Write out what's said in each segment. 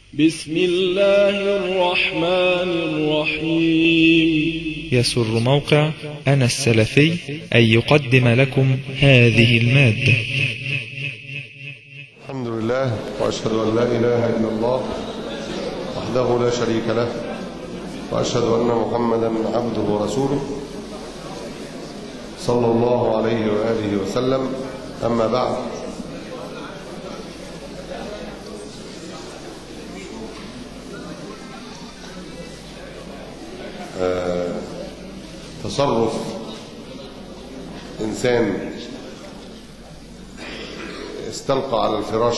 بسم الله الرحمن الرحيم يسر موقع أنا السلفي أن يقدم لكم هذه المادة الحمد لله وأشهد أن لا إله إلا الله وحده لا شريك له وأشهد أن محمدا عبده ورسوله صلى الله عليه وآله وسلم أما بعد آه، تصرف إنسان استلقى على الفراش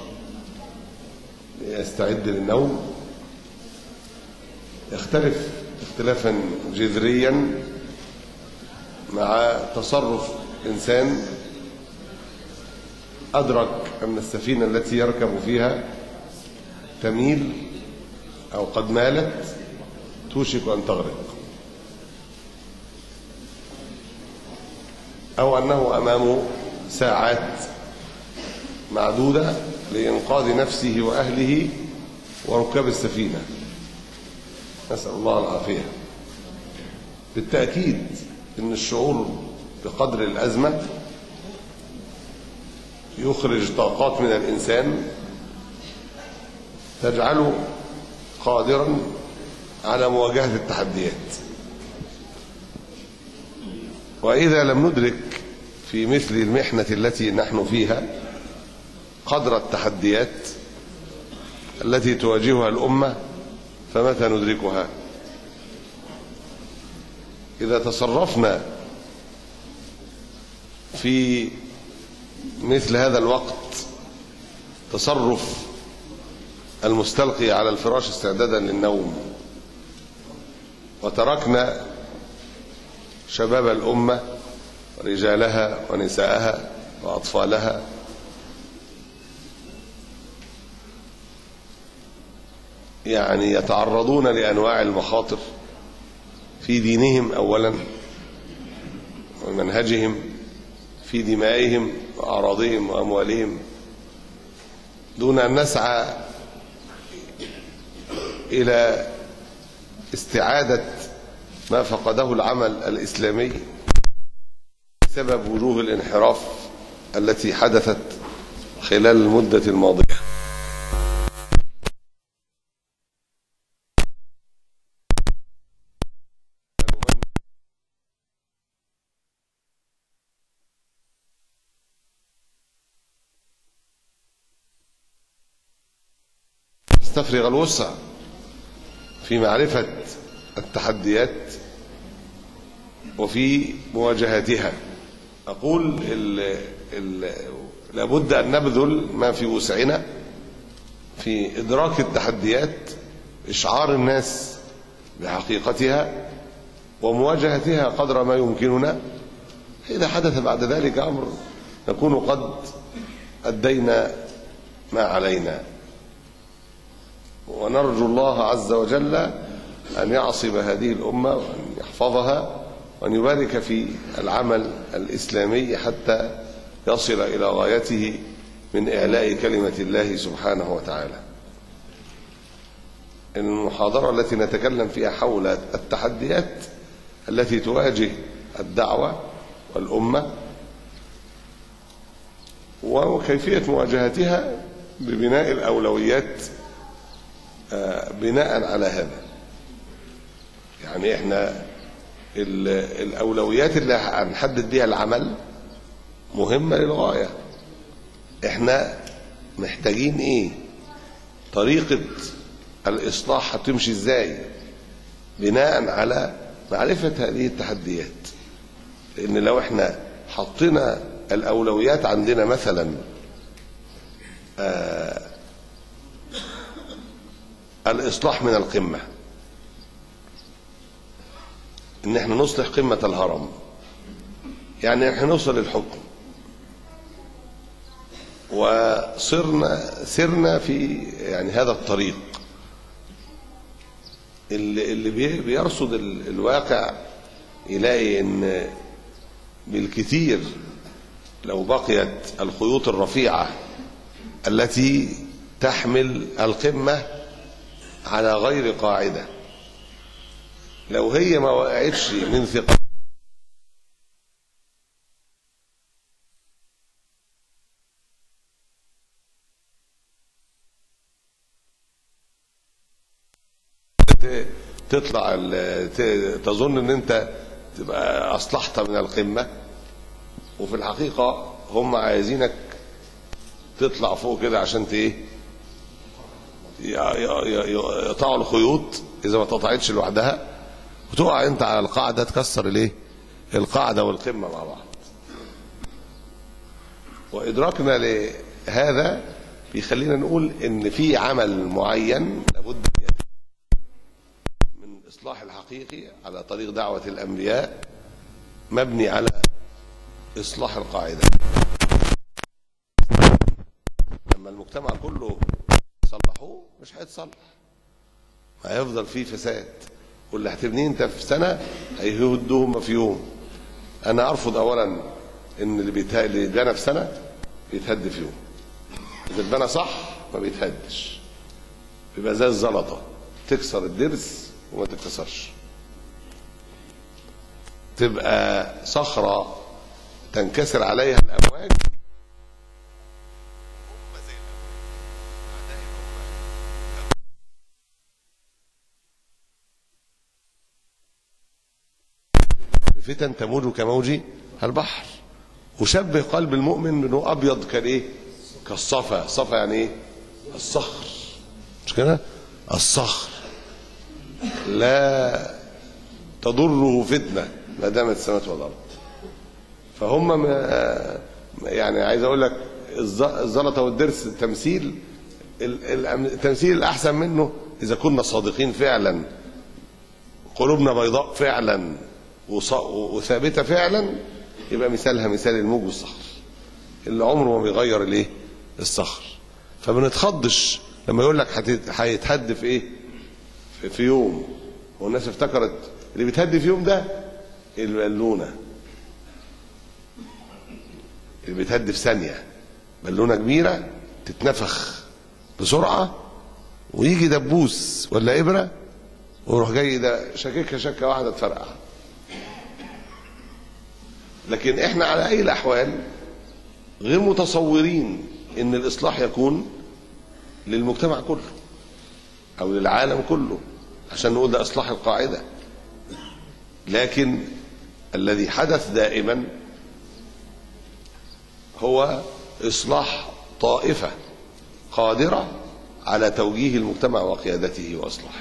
ليستعد للنوم يختلف اختلافا جذريا مع تصرف إنسان أدرك أن السفينة التي يركب فيها تميل أو قد مالت توشك أن تغرق أو أنه أمامه ساعات معدودة لإنقاذ نفسه وأهله وركاب السفينة نسأل الله العافية بالتأكيد أن الشعور بقدر الأزمة يخرج طاقات من الإنسان تجعله قادرا على مواجهة التحديات وإذا لم ندرك في مثل المحنة التي نحن فيها قدر التحديات التي تواجهها الأمة فمتى ندركها إذا تصرفنا في مثل هذا الوقت تصرف المستلقي على الفراش استعدادا للنوم وتركنا شباب الأمة رجالها ونساءها وأطفالها يعني يتعرضون لأنواع المخاطر في دينهم أولا ومنهجهم في دمائهم وأعراضهم وأموالهم دون أن نسعى إلى استعادة ما فقده العمل الإسلامي بسبب وجوه الانحراف التي حدثت خلال المدة الماضية استفرغ الوسع في معرفة التحديات وفي مواجهتها أقول ال ال لابد أن نبذل ما في وسعنا في إدراك التحديات إشعار الناس بحقيقتها ومواجهتها قدر ما يمكننا إذا حدث بعد ذلك أمر نكون قد أدينا ما علينا ونرجو الله عز وجل أن يعصب هذه الأمة وأن يحفظها وأن يبارك في العمل الإسلامي حتى يصل إلى غايته من إعلاء كلمة الله سبحانه وتعالى المحاضرة التي نتكلم فيها حول التحديات التي تواجه الدعوة والأمة وكيفية مواجهتها ببناء الأولويات بناء على هذا يعني احنا الاولويات اللي هنحدد بيها العمل مهمه للغايه احنا محتاجين ايه طريقه الاصلاح هتمشي ازاي بناء على معرفه هذه التحديات لان لو احنا حطينا الاولويات عندنا مثلا آه الاصلاح من القمه ان احنا نصلح قمة الهرم يعني احنا نوصل للحكم وصرنا سرنا في يعني هذا الطريق اللي, اللي بيرصد الواقع يلاقي ان بالكثير لو بقيت الخيوط الرفيعة التي تحمل القمة على غير قاعدة لو هي ما وقعتش من ثقة ت- تطلع ال- ت- تظن ان انت تبقى اصلحت من القمة وفي الحقيقة هم عايزينك تطلع فوق كده عشان ت- ايه ي- ي- ي- يقطعوا الخيوط اذا ما اتقطعتش لوحدها وتقع انت على القاعده تكسر الايه القاعده والقمه مع بعض وادراكنا لهذا بيخلينا نقول ان في عمل معين لابد أن يتم من الاصلاح الحقيقي على طريق دعوه الانبياء مبني على اصلاح القاعده لما المجتمع كله يصلحوه مش هيتصلح هيفضل فيه فساد واللي هتبنيه انت في سنه هيهدوه هم في يوم انا ارفض اولا ان اللي بيته... اللي اتبنى في سنه بيتهد في يوم اذا اتبنى صح ما بيتهدش بيبقى زي الزلطه تكسر الدرس وما تتكسرش تبقى صخره تنكسر عليها الامواج فتن تموج كموج البحر وشبه قلب المؤمن انه ابيض كالايه كالصفا صفا يعني ايه الصخر مش كده الصخر لا تضره فتنه ما دامت السماوات والارض فهم ما يعني عايز اقول لك الز- الزلطه والدرس تمثيل ال- ال- التمثيل الاحسن منه اذا كنا صادقين فعلا قلوبنا بيضاء فعلا وص- وثابته فعلا يبقى مثالها مثال الموج والصخر اللي عمره ما بيغير الايه الصخر فما نتخضش لما يقول لك هت- هيتهد في ايه في, في يوم والناس افتكرت اللي بيتهد في يوم ده البالونه اللي بيتهد في ثانيه بالونه كبيره تتنفخ بسرعه ويجي دبوس ولا ابره ويروح جاي ده شاككها شكه واحده تفرقع لكن احنا على اي الاحوال غير متصورين ان الاصلاح يكون للمجتمع كله او للعالم كله عشان نقول ده اصلاح القاعده لكن الذي حدث دائما هو اصلاح طائفه قادره على توجيه المجتمع وقيادته واصلاحه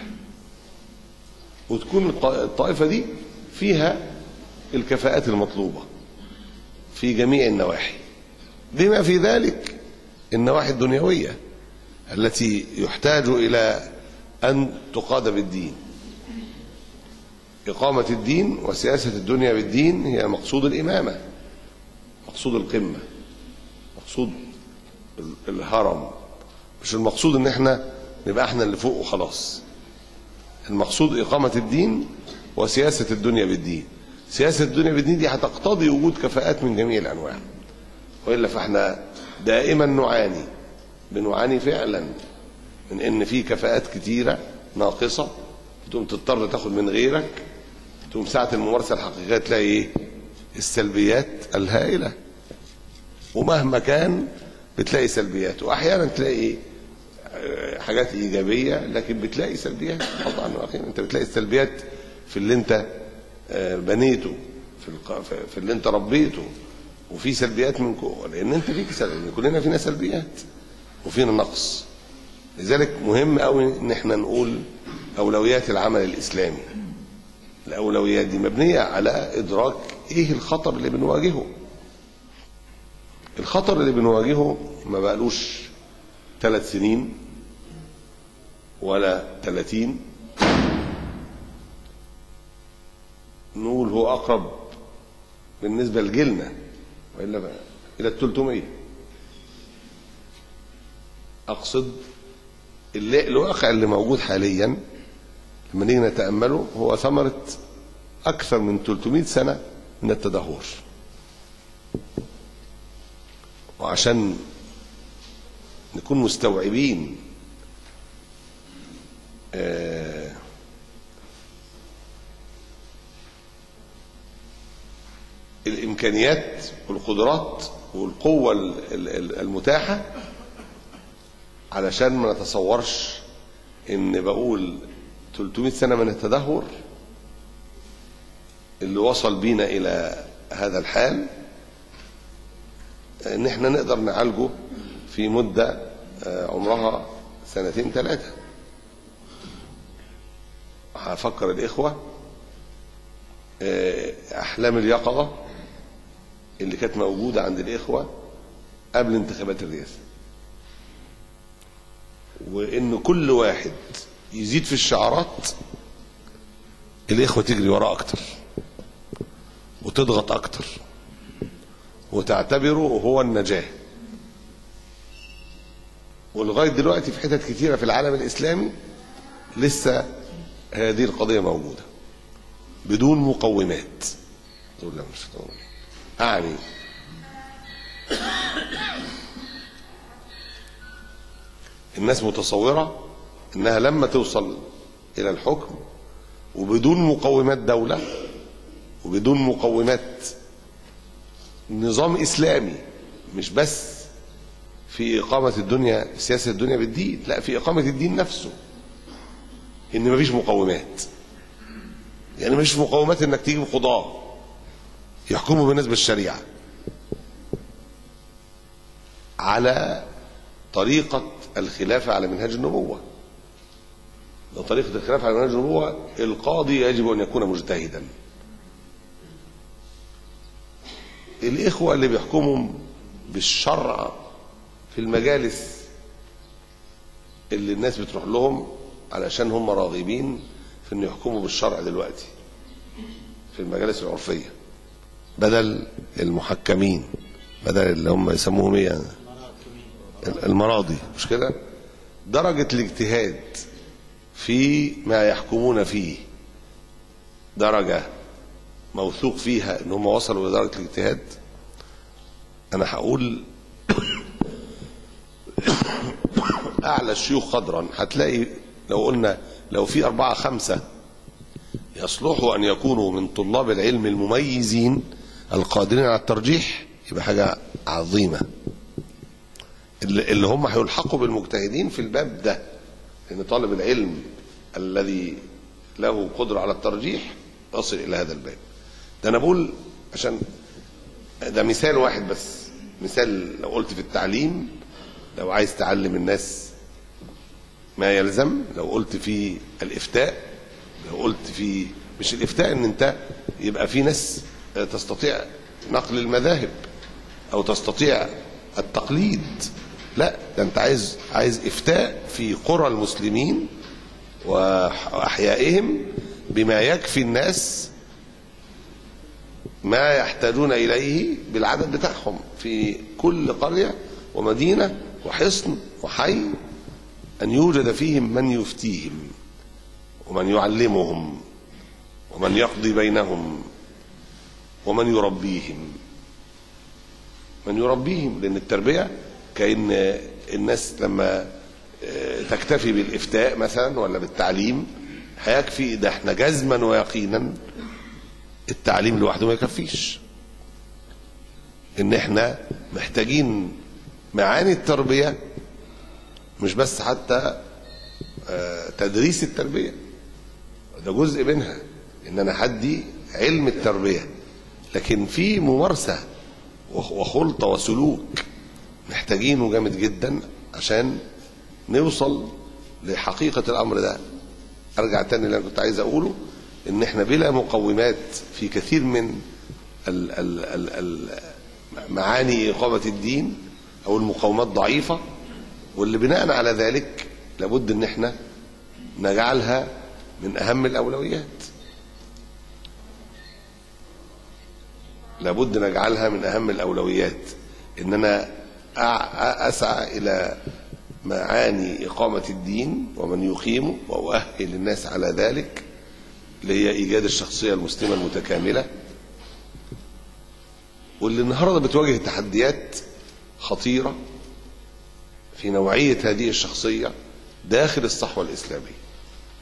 وتكون الق- الطائفه دي فيها الكفاءات المطلوبه في جميع النواحي بما في ذلك النواحي الدنيويه التي يحتاج الى ان تقاد بالدين اقامه الدين وسياسه الدنيا بالدين هي مقصود الامامه مقصود القمه مقصود ال- الهرم مش المقصود ان احنا نبقى احنا اللي فوق وخلاص المقصود إقامة الدين وسياسة الدنيا بالدين سياسة الدنيا بالدين دي هتقتضي وجود كفاءات من جميع الأنواع وإلا فإحنا دائما نعاني بنعاني فعلا من إن في كفاءات كتيرة ناقصة تقوم تضطر تاخد من غيرك تقوم ساعة الممارسة الحقيقية تلاقي إيه السلبيات الهائلة ومهما كان بتلاقي سلبيات وأحيانا تلاقي إيه حاجات ايجابيه لكن بتلاقي سلبيات قطعا واخيرا انت بتلاقي السلبيات في اللي انت آه، بنيته في الق- في- في اللي انت ربيته وفي سلبيات من جوه لان انت فيك سلبيات كلنا فينا سلبيات وفينا نقص لذلك مهم قوي ان احنا نقول اولويات العمل الاسلامي الاولويات دي مبنيه على ادراك ايه الخطر اللي بنواجهه الخطر اللي بنواجهه ما بقالوش ثلاث سنين ولا ثلاثين نقول هو أقرب بالنسبة لجيلنا وإلا بقى إلى الثلثمية أقصد اللي الواقع اللي موجود حاليا لما نيجي نتأمله هو ثمرة أكثر من 300 سنة من التدهور وعشان نكون مستوعبين آه، الامكانيات والقدرات والقوه ال- ال- ال- المتاحه علشان ما نتصورش ان بقول 300 سنه من التدهور اللي وصل بينا الى هذا الحال ان احنا نقدر نعالجه في مده آه، عمرها سنتين ثلاثه هفكر الاخوه آه، احلام اليقظه اللي كانت موجوده عند الاخوه قبل انتخابات الرئاسه وان كل واحد يزيد في الشعارات الاخوه تجري وراه اكتر وتضغط اكتر وتعتبره هو النجاه ولغايه دلوقتي في حتت كتيره في العالم الاسلامي لسه هذه القضيه موجوده بدون مقومات تقول لا مش هتقول. اعني الناس متصوره انها لما توصل الى الحكم وبدون مقومات دوله وبدون مقومات نظام اسلامي مش بس في اقامه الدنيا سياسه الدنيا بالدين لا في اقامه الدين نفسه ان مفيش مقومات يعني مفيش مقومات انك تجيب قضاه يحكموا بالنسبه للشريعه على طريقه الخلافه على منهاج النبوه لو طريقه الخلافه على منهاج النبوه القاضي يجب ان يكون مجتهدا الاخوه اللي بيحكموا بالشرع في المجالس اللي الناس بتروح لهم علشان هم راغبين في ان يحكموا بالشرع دلوقتي في المجالس العرفيه بدل المحكمين بدل اللي هم يسموهم ايه يعني؟ المراضي مش كده درجه الاجتهاد في ما يحكمون فيه درجه موثوق فيها ان هم وصلوا لدرجه الاجتهاد انا هقول اعلى الشيوخ قدرا هتلاقي لو قلنا لو في اربعه خمسه يصلحوا ان يكونوا من طلاب العلم المميزين القادرين على الترجيح يبقى حاجه عظيمه اللي اللي هم هيلحقوا بالمجتهدين في الباب ده لان طالب العلم الذي له قدره على الترجيح يصل الى هذا الباب ده انا بقول عشان ده مثال واحد بس مثال لو قلت في التعليم لو عايز تعلم الناس ما يلزم لو قلت في الافتاء لو قلت في مش الافتاء ان انت يبقى في ناس تستطيع نقل المذاهب او تستطيع التقليد لا ده انت عايز عايز افتاء في قرى المسلمين واحيائهم بما يكفي الناس ما يحتاجون اليه بالعدد بتاعهم في كل قريه ومدينه وحصن وحي ان يوجد فيهم من يفتيهم ومن يعلمهم ومن يقضي بينهم ومن يربيهم من يربيهم لان التربيه كان الناس لما تكتفي بالافتاء مثلا ولا بالتعليم هيكفي ده احنا جزما ويقينا التعليم لوحده ما يكفيش ان احنا محتاجين معاني التربيه مش بس حتى تدريس التربيه ده جزء منها ان انا حدي علم التربيه لكن في ممارسه وخلطه وسلوك محتاجينه جامد جدا عشان نوصل لحقيقه الامر ده ارجع تاني اللي انا كنت عايز اقوله ان احنا بلا مقومات في كثير من ال ال ال ال معاني اقامه الدين او المقومات ضعيفه واللي بناء على ذلك لابد ان احنا نجعلها من اهم الاولويات لابد نجعلها من اهم الاولويات ان انا اسعى الى معاني اقامه الدين ومن يقيمه واؤهل الناس على ذلك اللي هي ايجاد الشخصيه المسلمه المتكامله واللي النهارده بتواجه تحديات خطيره في نوعيه هذه الشخصيه داخل الصحوه الاسلاميه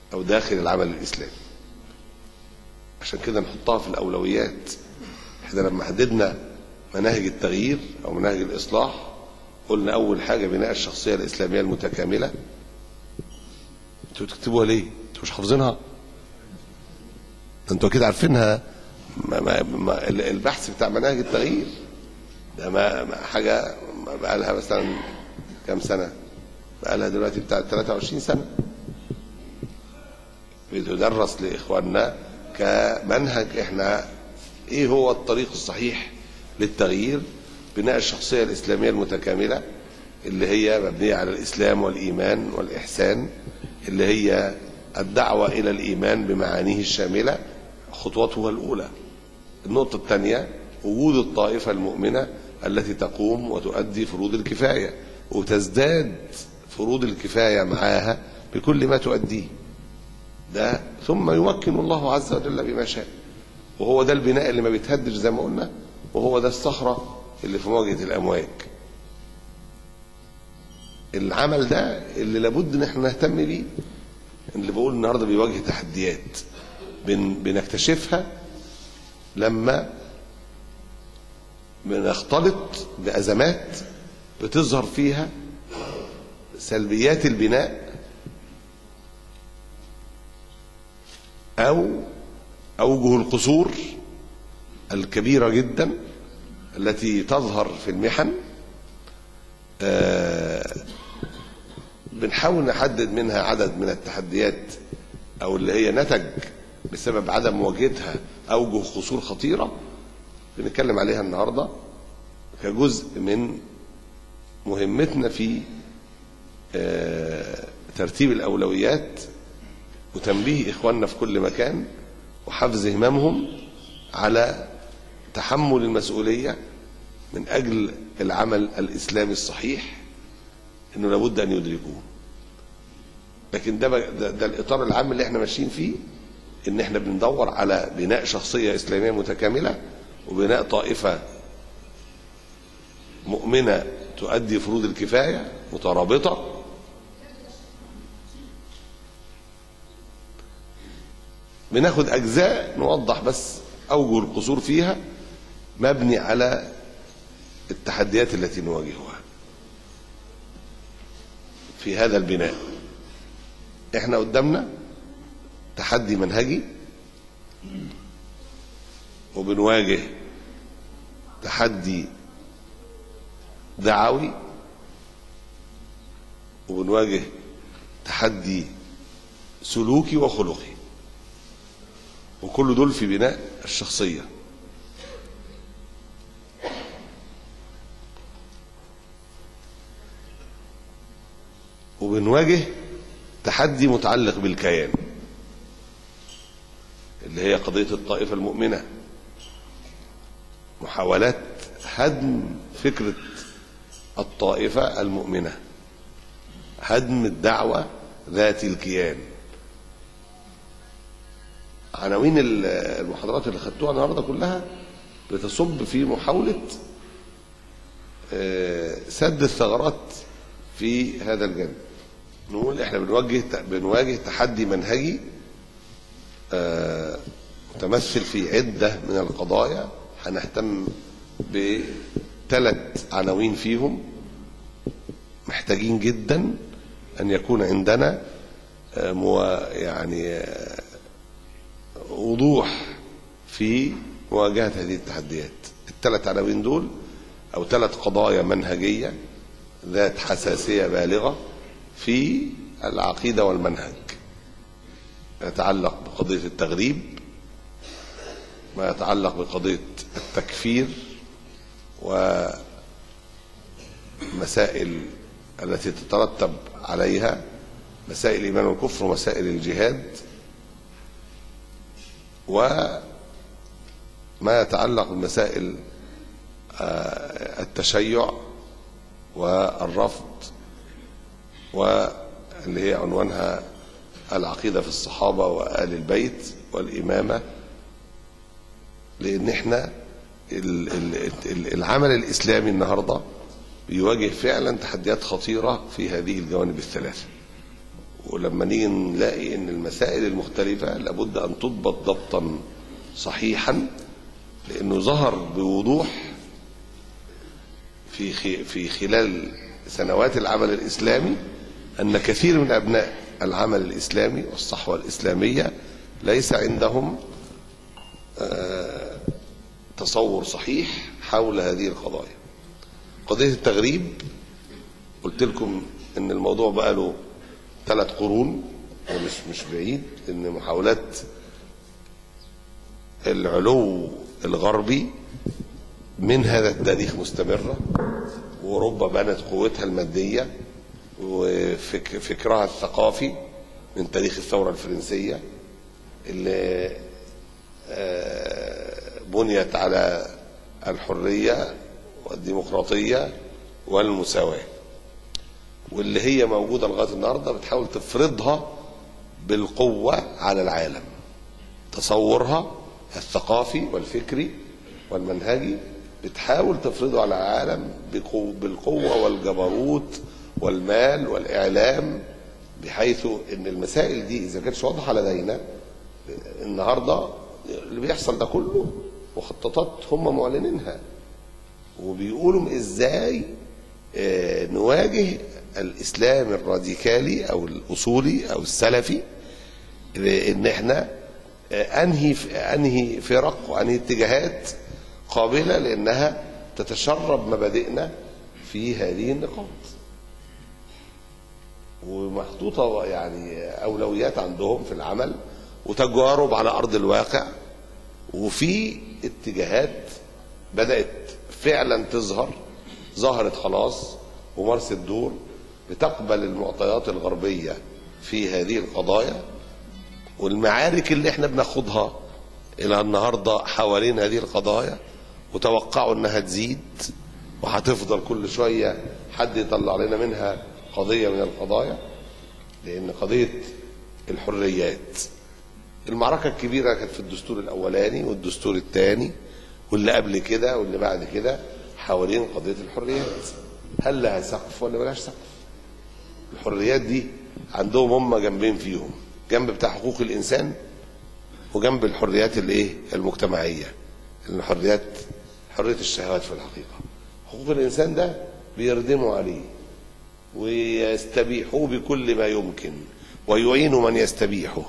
أو داخل العمل الإسلامي عشان كده نحطها في الأولويات احنا لما حددنا مناهج التغيير أو مناهج الإصلاح قلنا أول حاجة بناء الشخصية الإسلامية المتكاملة انتوا بتكتبوها ليه؟ انتوا مش حافظينها؟ ده انتوا أكيد عارفينها ما ما ما البحث بتاع مناهج التغيير ده ما ما حاجة بقى لها مثلا كام سنة؟ بقى لها دلوقتي بتاع 23 سنة بتدرس لإخواننا كمنهج احنا ايه هو الطريق الصحيح للتغيير بناء الشخصية الإسلامية المتكاملة اللي هي مبنية على الإسلام والإيمان والإحسان اللي هي الدعوة إلى الإيمان بمعانيه الشاملة خطوته الأولى النقطة الثانية وجود الطائفة المؤمنة التي تقوم وتؤدي فروض الكفاية وتزداد فروض الكفاية معاها بكل ما تؤديه ده ثم يمكن الله عز وجل بما شاء وهو ده البناء اللي ما بيتهدش زي ما قلنا وهو ده الصخرة اللي في مواجهة الأمواج العمل ده اللي لابد ان احنا نهتم بيه اللي بقول النهارده بيواجه تحديات بن بنكتشفها لما بنختلط بأزمات بتظهر فيها سلبيات البناء أو أوجه القصور الكبيرة جدا التي تظهر في المحن آه بنحاول نحدد منها عدد من التحديات أو اللي هي نتج بسبب عدم مواجهتها أوجه قصور خطيرة بنتكلم عليها النهاردة كجزء من مهمتنا في آه ترتيب الأولويات وتنبيه إخواننا في كل مكان وحفز هممهم على تحمل المسؤولية من أجل العمل الإسلامي الصحيح إنه لابد أن يدركوه لكن ده, ده, ده الإطار العام اللي احنا ماشيين فيه إن احنا بندور على بناء شخصية إسلامية متكاملة وبناء طائفة مؤمنة تؤدي فروض الكفاية مترابطة بناخد أجزاء نوضح بس أوجه القصور فيها مبني على التحديات التي نواجهها في هذا البناء احنا قدامنا تحدي منهجي وبنواجه تحدي دعوي وبنواجه تحدي سلوكي وخلقي وكل دول في بناء الشخصية وبنواجه تحدي متعلق بالكيان اللي هي قضية الطائفة المؤمنة محاولات هدم فكرة الطائفة المؤمنة هدم الدعوة ذات الكيان عناوين المحاضرات اللي خدتوها النهارده كلها بتصب في محاولة سد الثغرات في هذا الجانب نقول احنا بنواجه بنواجه تحدي منهجي متمثل في عدة من القضايا هنهتم بثلاث عناوين فيهم محتاجين جدا أن يكون عندنا يعني وضوح في مواجهة هذه التحديات الثلاث عناوين دول أو ثلاث قضايا منهجية ذات حساسية بالغة في العقيدة والمنهج يتعلق بقضية التغريب ما يتعلق بقضية التكفير ومسائل التي تترتب عليها مسائل الإيمان والكفر ومسائل الجهاد وما يتعلق بمسائل التشيع والرفض واللي هي عنوانها العقيدة في الصحابة وآل البيت والإمامة لأن احنا العمل الإسلامي النهاردة بيواجه فعلا تحديات خطيرة في هذه الجوانب الثلاثة ولما نيجي نلاقي ان المسائل المختلفة لابد ان تضبط ضبطا صحيحا لانه ظهر بوضوح في خي- في خلال سنوات العمل الاسلامي ان كثير من ابناء العمل الاسلامي والصحوه الاسلاميه ليس عندهم آه، تصور صحيح حول هذه القضايا. قضيه التغريب قلت لكم ان الموضوع بقى له ثلاث قرون ومش مش بعيد ان محاولات العلو الغربي من هذا التاريخ مستمرة وأوروبا بنت قوتها المادية وفكرها الثقافي من تاريخ الثورة الفرنسية اللي آه، بنيت على الحرية والديمقراطية والمساواة واللي هي موجودة لغاية النهاردة بتحاول تفرضها بالقوة على العالم تصورها الثقافي والفكري والمنهجي بتحاول تفرضه على العالم بقو- بالقوة والجبروت والمال والإعلام بحيث ان المسائل دي اذا كانتش واضحه لدينا النهارده اللي بيحصل ده كله مخططات هم معلنينها وبيقولوا ازاي آه، نواجه الاسلام الراديكالي او الاصولي او السلفي ان احنا آه، انهي انهي فرق وانهي اتجاهات قابله لانها تتشرب مبادئنا في هذه النقاط ومحطوطه يعني اولويات عندهم في العمل وتجارب على ارض الواقع وفي اتجاهات بدات فعلا تظهر ظهرت خلاص ومارست دور بتقبل المعطيات الغربيه في هذه القضايا والمعارك اللي احنا بناخدها الى النهارده حوالين هذه القضايا وتوقعوا انها تزيد وهتفضل كل شويه حد يطلع لنا منها قضيه من القضايا لان قضيه الحريات المعركه الكبيره كانت في الدستور الاولاني والدستور الثاني واللي قبل كده واللي بعد كده حوالين قضيه الحريات هل لها سقف ولا ملهاش سقف الحريات دي عندهم هم جنبين فيهم جنب بتاع حقوق الانسان وجنب الحريات الايه المجتمعيه الحريات حريه الشهوات في الحقيقه حقوق الانسان ده بيردموا عليه ويستبيحوه بكل ما يمكن ويعينوا من يستبيحه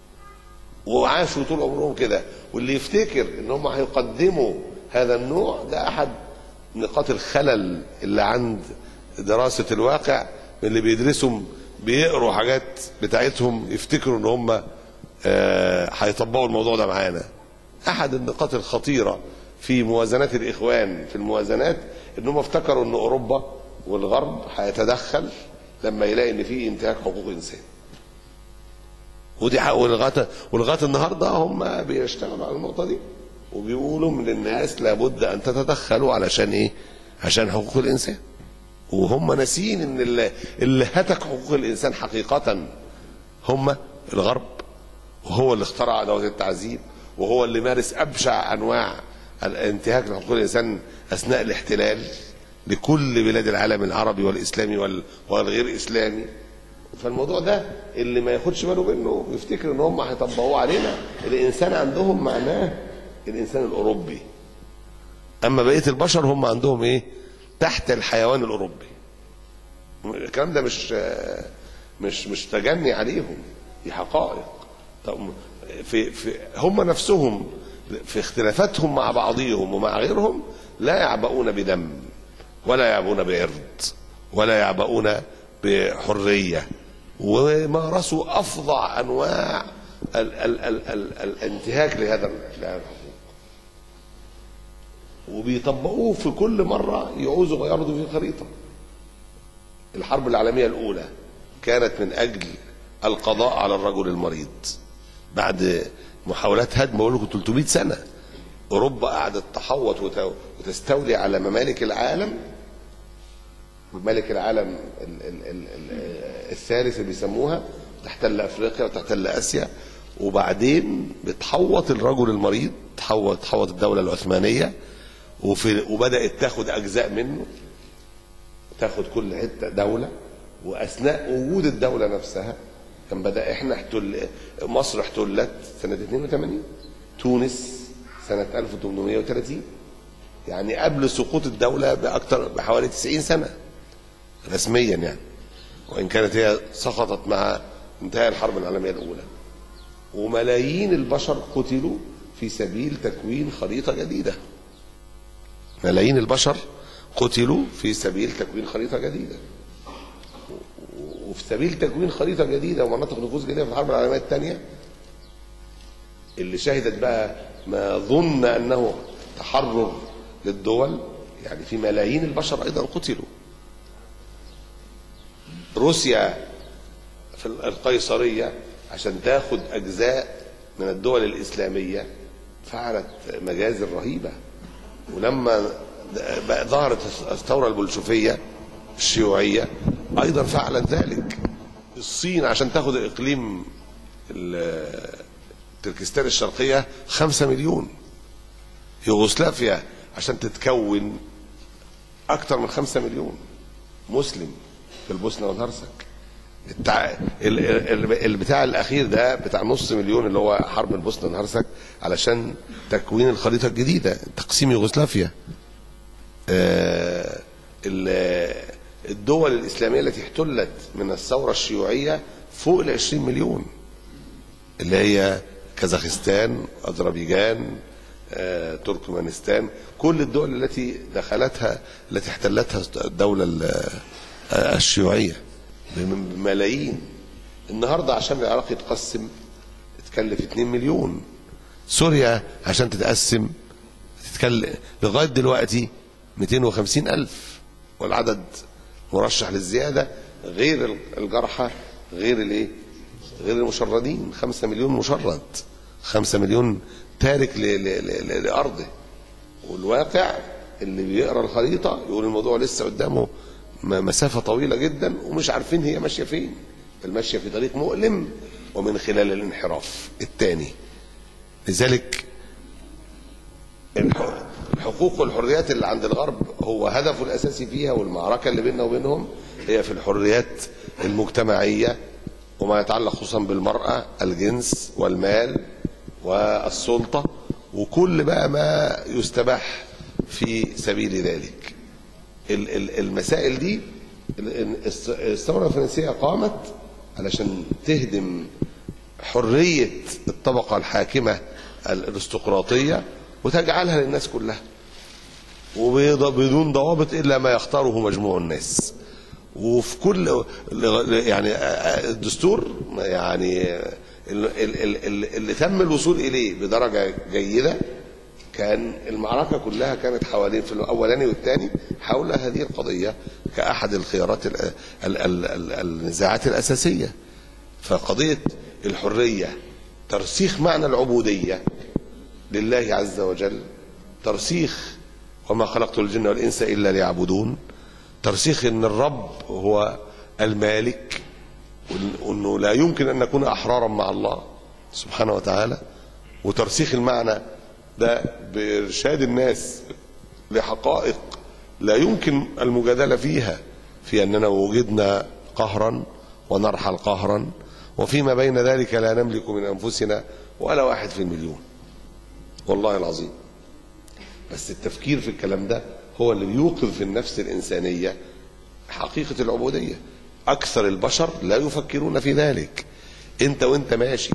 وعاشوا طول عمرهم كده واللي يفتكر ان هم هيقدموا هذا النوع ده احد نقاط الخلل اللي عند دراسه الواقع من اللي بيدرسوا بيقروا حاجات بتاعتهم يفتكروا ان هم آه، هيطبقوا الموضوع ده معانا احد النقاط الخطيره في موازنات الاخوان في الموازنات ان هم افتكروا ان اوروبا والغرب هيتدخل لما يلاقي ان في انتهاك حقوق انسان ودي حق ولغايه ولغايه النهارده هم بيشتغلوا على النقطه دي وبيقولوا من الناس لابد ان تتدخلوا علشان ايه؟ عشان حقوق الانسان وهم ناسيين ان اللي, اللي هتك حقوق الانسان حقيقه هم الغرب وهو اللي اخترع ادوات التعذيب وهو اللي مارس ابشع انواع الانتهاك لحقوق الانسان اثناء الاحتلال لكل بلاد العالم العربي والاسلامي وال- والغير اسلامي فالموضوع ده اللي ما ياخدش باله منه ويفتكر ان هم هيطبقوه علينا الانسان عندهم معناه الانسان الاوروبي اما بقيه البشر هم عندهم ايه تحت الحيوان الاوروبي الكلام ده مش مش مش تجني عليهم دي حقائق طب في في هم نفسهم في اختلافاتهم مع بعضهم ومع غيرهم لا يعبؤون بدم ولا يعبؤون بعرض ولا يعبؤون بحريه ومارسوا افظع انواع ال ال ال ال الانتهاك لهذا لهذا الحقوق وبيطبقوه في كل مره يعوزوا يعرضوا في الخريطه الحرب العالميه الاولى كانت من اجل القضاء على الرجل المريض بعد محاولات هدم بقول لكم 300 سنه اوروبا قعدت تحوط وت- وتستولي على ممالك العالم ممالك العالم ال ال ال ال الثالث اللي بيسموها تحتل افريقيا وتحتل اسيا وبعدين بتحوط الرجل المريض تحوط تحوط الدوله العثمانيه وفي وبدات تاخد اجزاء منه تاخد كل حته دوله واثناء وجود الدوله نفسها كان بدا احنا احتل مصر احتلت سنه 82 تونس سنه 1830 يعني قبل سقوط الدوله باكثر بحوالي 90 سنه رسميا يعني وان كانت هي سقطت مع انتهاء الحرب العالميه الاولى وملايين البشر قتلوا في سبيل تكوين خريطه جديده ملايين البشر قتلوا في سبيل تكوين خريطه جديده وفي سبيل تكوين خريطه جديده ومناطق نفوذ جديده في الحرب العالميه الثانيه اللي شهدت بقى ما ظن انه تحرر للدول يعني في ملايين البشر ايضا قتلوا روسيا في القيصريه عشان تاخد اجزاء من الدول الاسلاميه فعلت مجازر رهيبه ولما بقى ظهرت الثوره البلشفيه الشيوعيه ايضا فعلت ذلك الصين عشان تاخد اقليم ال- تركستان الشرقيه خمسة مليون يوغوسلافيا عشان تتكون اكثر من خمسة مليون مسلم في البوسنه والهرسك التع... ال... ال... البتاع الاخير ده بتاع نص مليون اللي هو حرب البوسنه والهرسك علشان تكوين الخريطه الجديده تقسيم يوغوسلافيا آه... ال... الدول الاسلاميه التي احتلت من الثوره الشيوعيه فوق ال 20 مليون اللي هي كازاخستان اذربيجان آه، تركمانستان كل الدول التي دخلتها التي احتلتها الدوله ال- آه، الشيوعيه بملايين النهارده عشان العراق يتقسم تكلف 2 مليون سوريا عشان تتقسم تتكلم لغايه دلوقتي 250 الف والعدد مرشح للزياده غير الجرحى غير الايه غير المشردين 5 مليون مشرد 5 مليون تارك ل- ل- ل- لارضه والواقع اللي بيقرا الخريطه يقول الموضوع لسه قدامه م- مسافه طويله جدا ومش عارفين هي ماشيه فين بل ماشيه في طريق مؤلم ومن خلال الانحراف الثاني لذلك الح- الحقوق والحريات اللي عند الغرب هو هدفه الاساسي فيها والمعركه اللي بيننا وبينهم هي في الحريات المجتمعيه وما يتعلق خصوصا بالمراه الجنس والمال والسلطه وكل بقى ما يستباح في سبيل ذلك ال- ال- المسائل دي ال- الس- الثوره الفرنسيه قامت علشان تهدم حريه الطبقه الحاكمه الارستقراطيه وتجعلها للناس كلها وبيض- بدون ضوابط الا ما يختاره مجموع الناس وفي كل يعني الدستور يعني ال- ال- ال- ال- اللي تم الوصول اليه بدرجه جيده كان المعركه كلها كانت حوالين في الاولاني والثاني حول هذه القضيه كاحد الخيارات ال- ال- ال- ال- النزاعات الاساسيه فقضيه الحريه ترسيخ معنى العبوديه لله عز وجل ترسيخ وما خلقت الجن والانس الا ليعبدون ترسيخ ان الرب هو المالك وإن- وانه لا يمكن ان نكون احرارا مع الله سبحانه وتعالى وترسيخ المعنى ده بارشاد الناس لحقائق لا يمكن المجادله فيها في اننا وجدنا قهرا ونرحل قهرا وفيما بين ذلك لا نملك من انفسنا ولا واحد في المليون والله العظيم بس التفكير في الكلام ده هو اللي بيوقظ في النفس الإنسانية حقيقة العبودية أكثر البشر لا يفكرون في ذلك أنت وأنت ماشي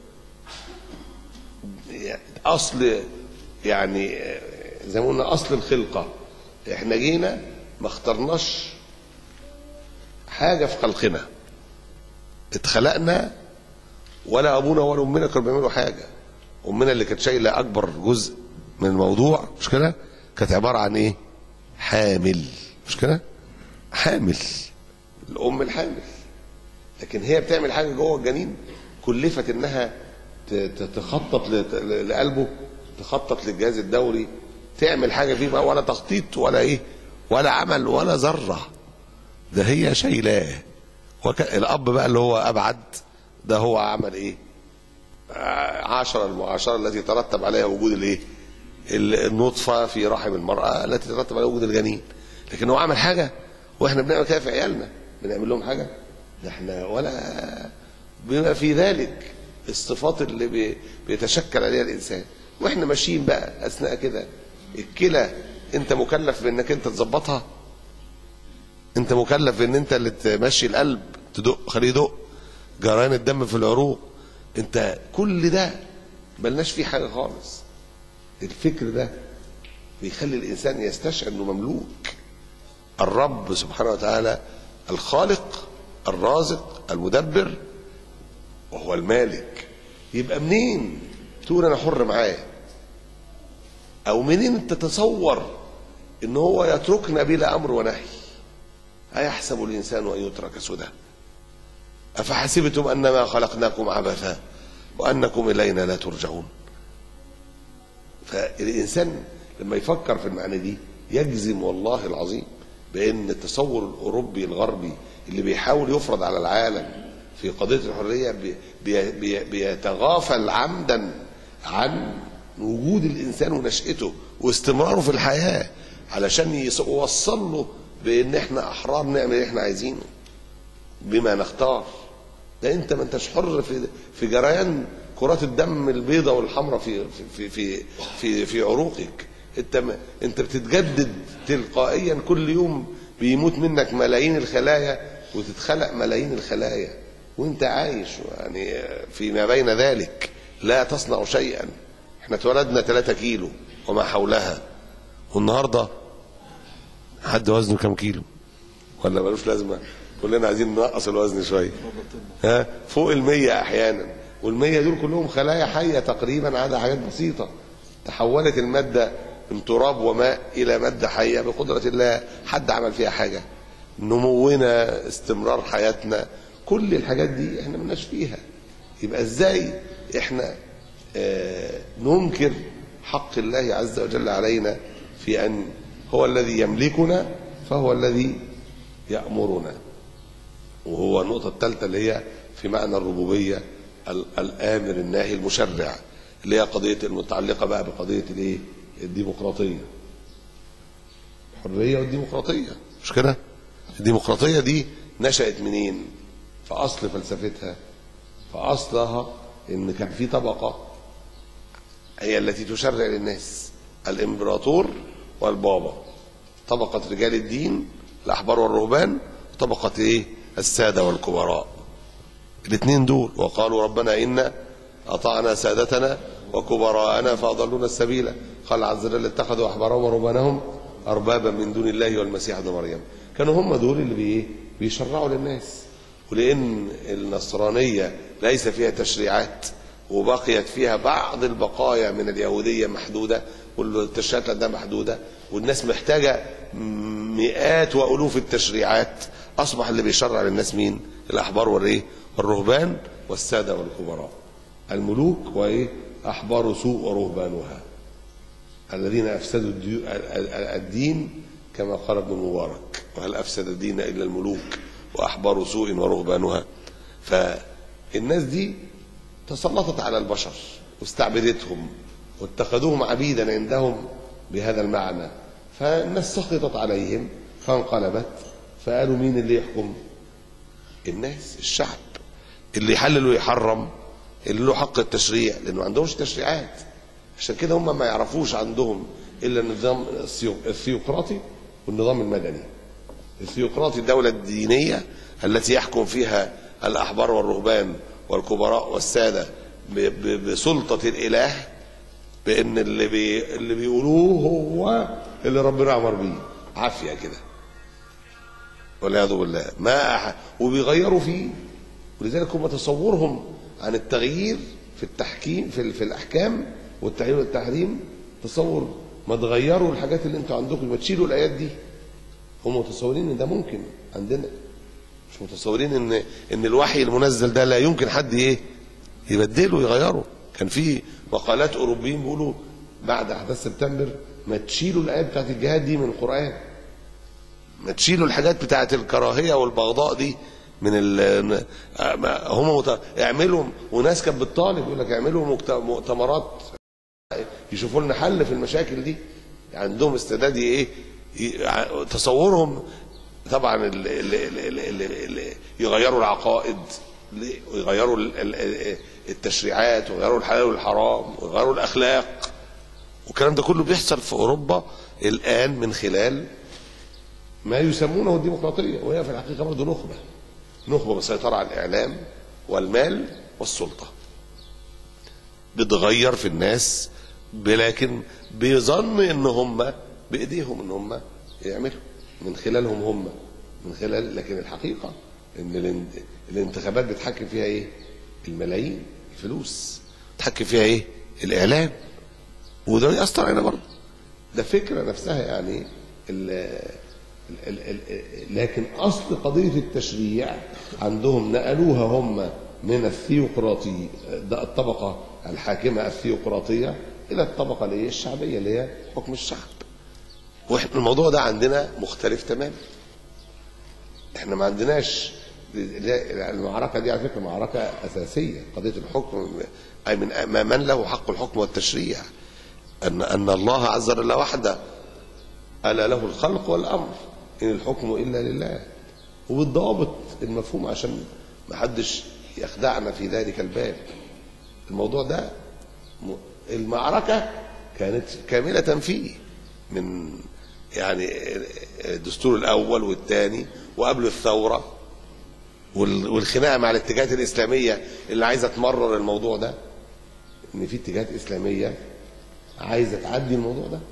أصل يعني زي ما قلنا أصل الخلقة إحنا جينا ما اخترناش حاجة في خلقنا اتخلقنا ولا أبونا ولا أمنا كانوا بيعملوا حاجة أمنا اللي كانت شايلة أكبر جزء من الموضوع مش كده كانت عبارة عن إيه حامل مش كده حامل الأم الحامل لكن هي بتعمل حاجة جوه الجنين كلفت إنها ت- ت- تخطط لت- لقلبه تخطط للجهاز الدوري تعمل حاجة فيه بقى ولا تخطيط ولا إيه ولا عمل ولا ذرة ده هي شايلاه وك... الأب بقى اللي هو أبعد ده هو عمل إيه عشرة المعاشرة التي ترتب عليها وجود الايه النطفة في رحم المرأة التي ترتب عليها وجود الجنين لكن هو عمل حاجة واحنا بنعمل كده في عيالنا بنعمل لهم حاجة ده احنا ولا بما في ذلك الصفات اللي بي- بيتشكل عليها الانسان واحنا ماشيين بقى اثناء كده الكلى انت مكلف بانك انت تظبطها انت مكلف ان انت اللي تمشي القلب تدق خليه يدق جريان الدم في العروق انت كل ده ملناش فيه حاجه خالص الفكر ده بيخلي الانسان يستشعر انه مملوك الرب سبحانه وتعالى الخالق الرازق المدبر وهو المالك يبقى منين تقول انا حر معاه او منين تتصور ان هو يتركنا بلا امر ونهي ايحسب الانسان ان يترك سدى افحسبتم انما خلقناكم عبثا وانكم الينا لا ترجعون فالانسان لما يفكر في المعنى دي يجزم والله العظيم بان التصور الاوروبي الغربي اللي بيحاول يفرض على العالم في قضيه الحريه بي بي بي بيتغافل عمدا عن وجود الانسان ونشأته واستمراره في الحياه علشان يص- يوصل له بان احنا احرار نعمل اللي احنا عايزينه بما نختار ده انت ما انتش حر في في جريان كرات الدم البيضاء والحمراء في في في في في عروقك انت ما انت بتتجدد تلقائيا كل يوم بيموت منك ملايين الخلايا وتتخلق ملايين الخلايا وانت عايش يعني فيما بين ذلك لا تصنع شيئا احنا اتولدنا 3 كيلو وما حولها والنهارده حد وزنه كام كيلو ولا ملوش لازمه كلنا عايزين ننقص الوزن شويه ها فوق المية احيانا والمية دول كلهم خلايا حيه تقريبا عدا حاجات بسيطه تحولت الماده من تراب وماء الى ماده حيه بقدره الله حد عمل فيها حاجه نمونا استمرار حياتنا كل الحاجات دي احنا ملناش فيها يبقى ازاي احنا آه ننكر حق الله عز وجل علينا في ان هو الذي يملكنا فهو الذي يأمرنا وهو النقطة الثالثة اللي هي في معنى الربوبية ال- الآمر الناهي المشرع اللي هي قضية المتعلقة بقى بقضية الايه؟ الديمقراطية. الحرية والديمقراطية مش كده؟ الديمقراطية دي نشأت منين؟ في أصل فلسفتها في أصلها إن كان في طبقة هي التي تشرع للناس الإمبراطور والبابا طبقة رجال الدين الأحبار والرهبان وطبقة إيه؟ السادة والكبراء الاثنين دول وقالوا ربنا إنا أطعنا سادتنا وكبراءنا فأضلونا السبيل قال عز وجل اتخذوا أحبارهم ورهبانهم أربابا من دون الله والمسيح ابن مريم كانوا هم دول اللي بي بيشرعوا للناس ولأن النصرانية ليس فيها تشريعات وبقيت فيها بعض البقايا من اليهودية محدودة والتشريعات عندها محدودة والناس محتاجة مئات وألوف التشريعات أصبح اللي بيشرع للناس مين الأحبار والإيه والرهبان والسادة والكبراء الملوك وإيه أحبار سوء ورهبانها الذين أفسدوا الديو- ال- ال- الدين كما قال ابن مبارك وهل أفسد الدين إلا الملوك وأحبار سوء ورهبانها فالناس دي تسلطت على البشر واستعبدتهم واتخذوهم عبيدا عندهم بهذا المعنى فالناس سخطت عليهم فانقلبت فقالوا مين اللي يحكم الناس الشعب اللي يحلل ويحرم اللي له حق التشريع لانه ما عندهمش تشريعات عشان كده هم ما يعرفوش عندهم الا النظام الثيو- الثيوقراطي والنظام المدني الثيوقراطي الدولة الدينية التي يحكم فيها الأحبار والرهبان والكبراء والسادة ب- ب- بسلطة الإله بأن اللي, بي اللي بيقولوه هو اللي ربنا أمر بيه عافية كده والعياذ بالله ما أح... وبيغيروا فيه ولذلك هم تصورهم عن التغيير في التحكيم في, ال- في الأحكام والتحريم والتحريم تصور ما تغيروا الحاجات اللي انتوا عندكم ما تشيلوا الآيات دي هم متصورين ان ده ممكن عندنا مش متصورين ان ان الوحي المنزل ده لا يمكن حد ايه يبدله ويغيره كان في مقالات اوروبيين بيقولوا بعد احداث سبتمبر ما تشيلوا الايات بتاعت الجهاد دي من القران ما تشيلوا الحاجات بتاعت الكراهيه والبغضاء دي من ال ما- هم مت... اعملوا وناس كانت بتطالب يقول لك اعملوا مكت- مؤتمرات يشوفوا لنا حل في المشاكل دي عندهم استعداد ايه ي- ع- تصورهم طبعا ال- ال- ال- ال- ال- ال- يغيروا العقائد ليه؟ ويغيروا ال- ال- التشريعات ويغيروا الحلال والحرام ويغيروا الاخلاق والكلام ده كله بيحصل في اوروبا الان من خلال ما يسمونه الديمقراطيه وهي في الحقيقه برضه نخبه نخبه مسيطره على الاعلام والمال والسلطه بتغير في الناس لكن بيظن ان هم بايديهم ان هم يعملوا من خلالهم هم من خلال لكن الحقيقه ان الان- الانتخابات بتحكم فيها ايه؟ الملايين الفلوس بتحكم فيها ايه؟ الاعلام وده يأثر علينا برضه ده فكره نفسها يعني ال ال ال ال لكن اصل قضيه التشريع عندهم نقلوها هم من الثيوقراطي ده الطبقه الحاكمه الثيوقراطيه الى الطبقه اللي هي الشعبيه اللي هي حكم الشعب واحنا الموضوع ده عندنا مختلف تماما احنا ما عندناش المعركه دي على فكره معركه اساسيه قضيه الحكم اي من من له حق الحكم والتشريع ان ان الله عز وجل وحده الا له الخلق والامر ان الحكم الا لله وبالضوابط المفهوم عشان ما حدش يخدعنا في ذلك الباب الموضوع ده م- المعركه كانت كامله فيه من يعني الدستور الاول والثاني وقبل الثوره وال- والخناقه مع الاتجاهات الاسلاميه اللي عايزه تمرر الموضوع ده ان في اتجاهات اسلاميه عايزه تعدي الموضوع ده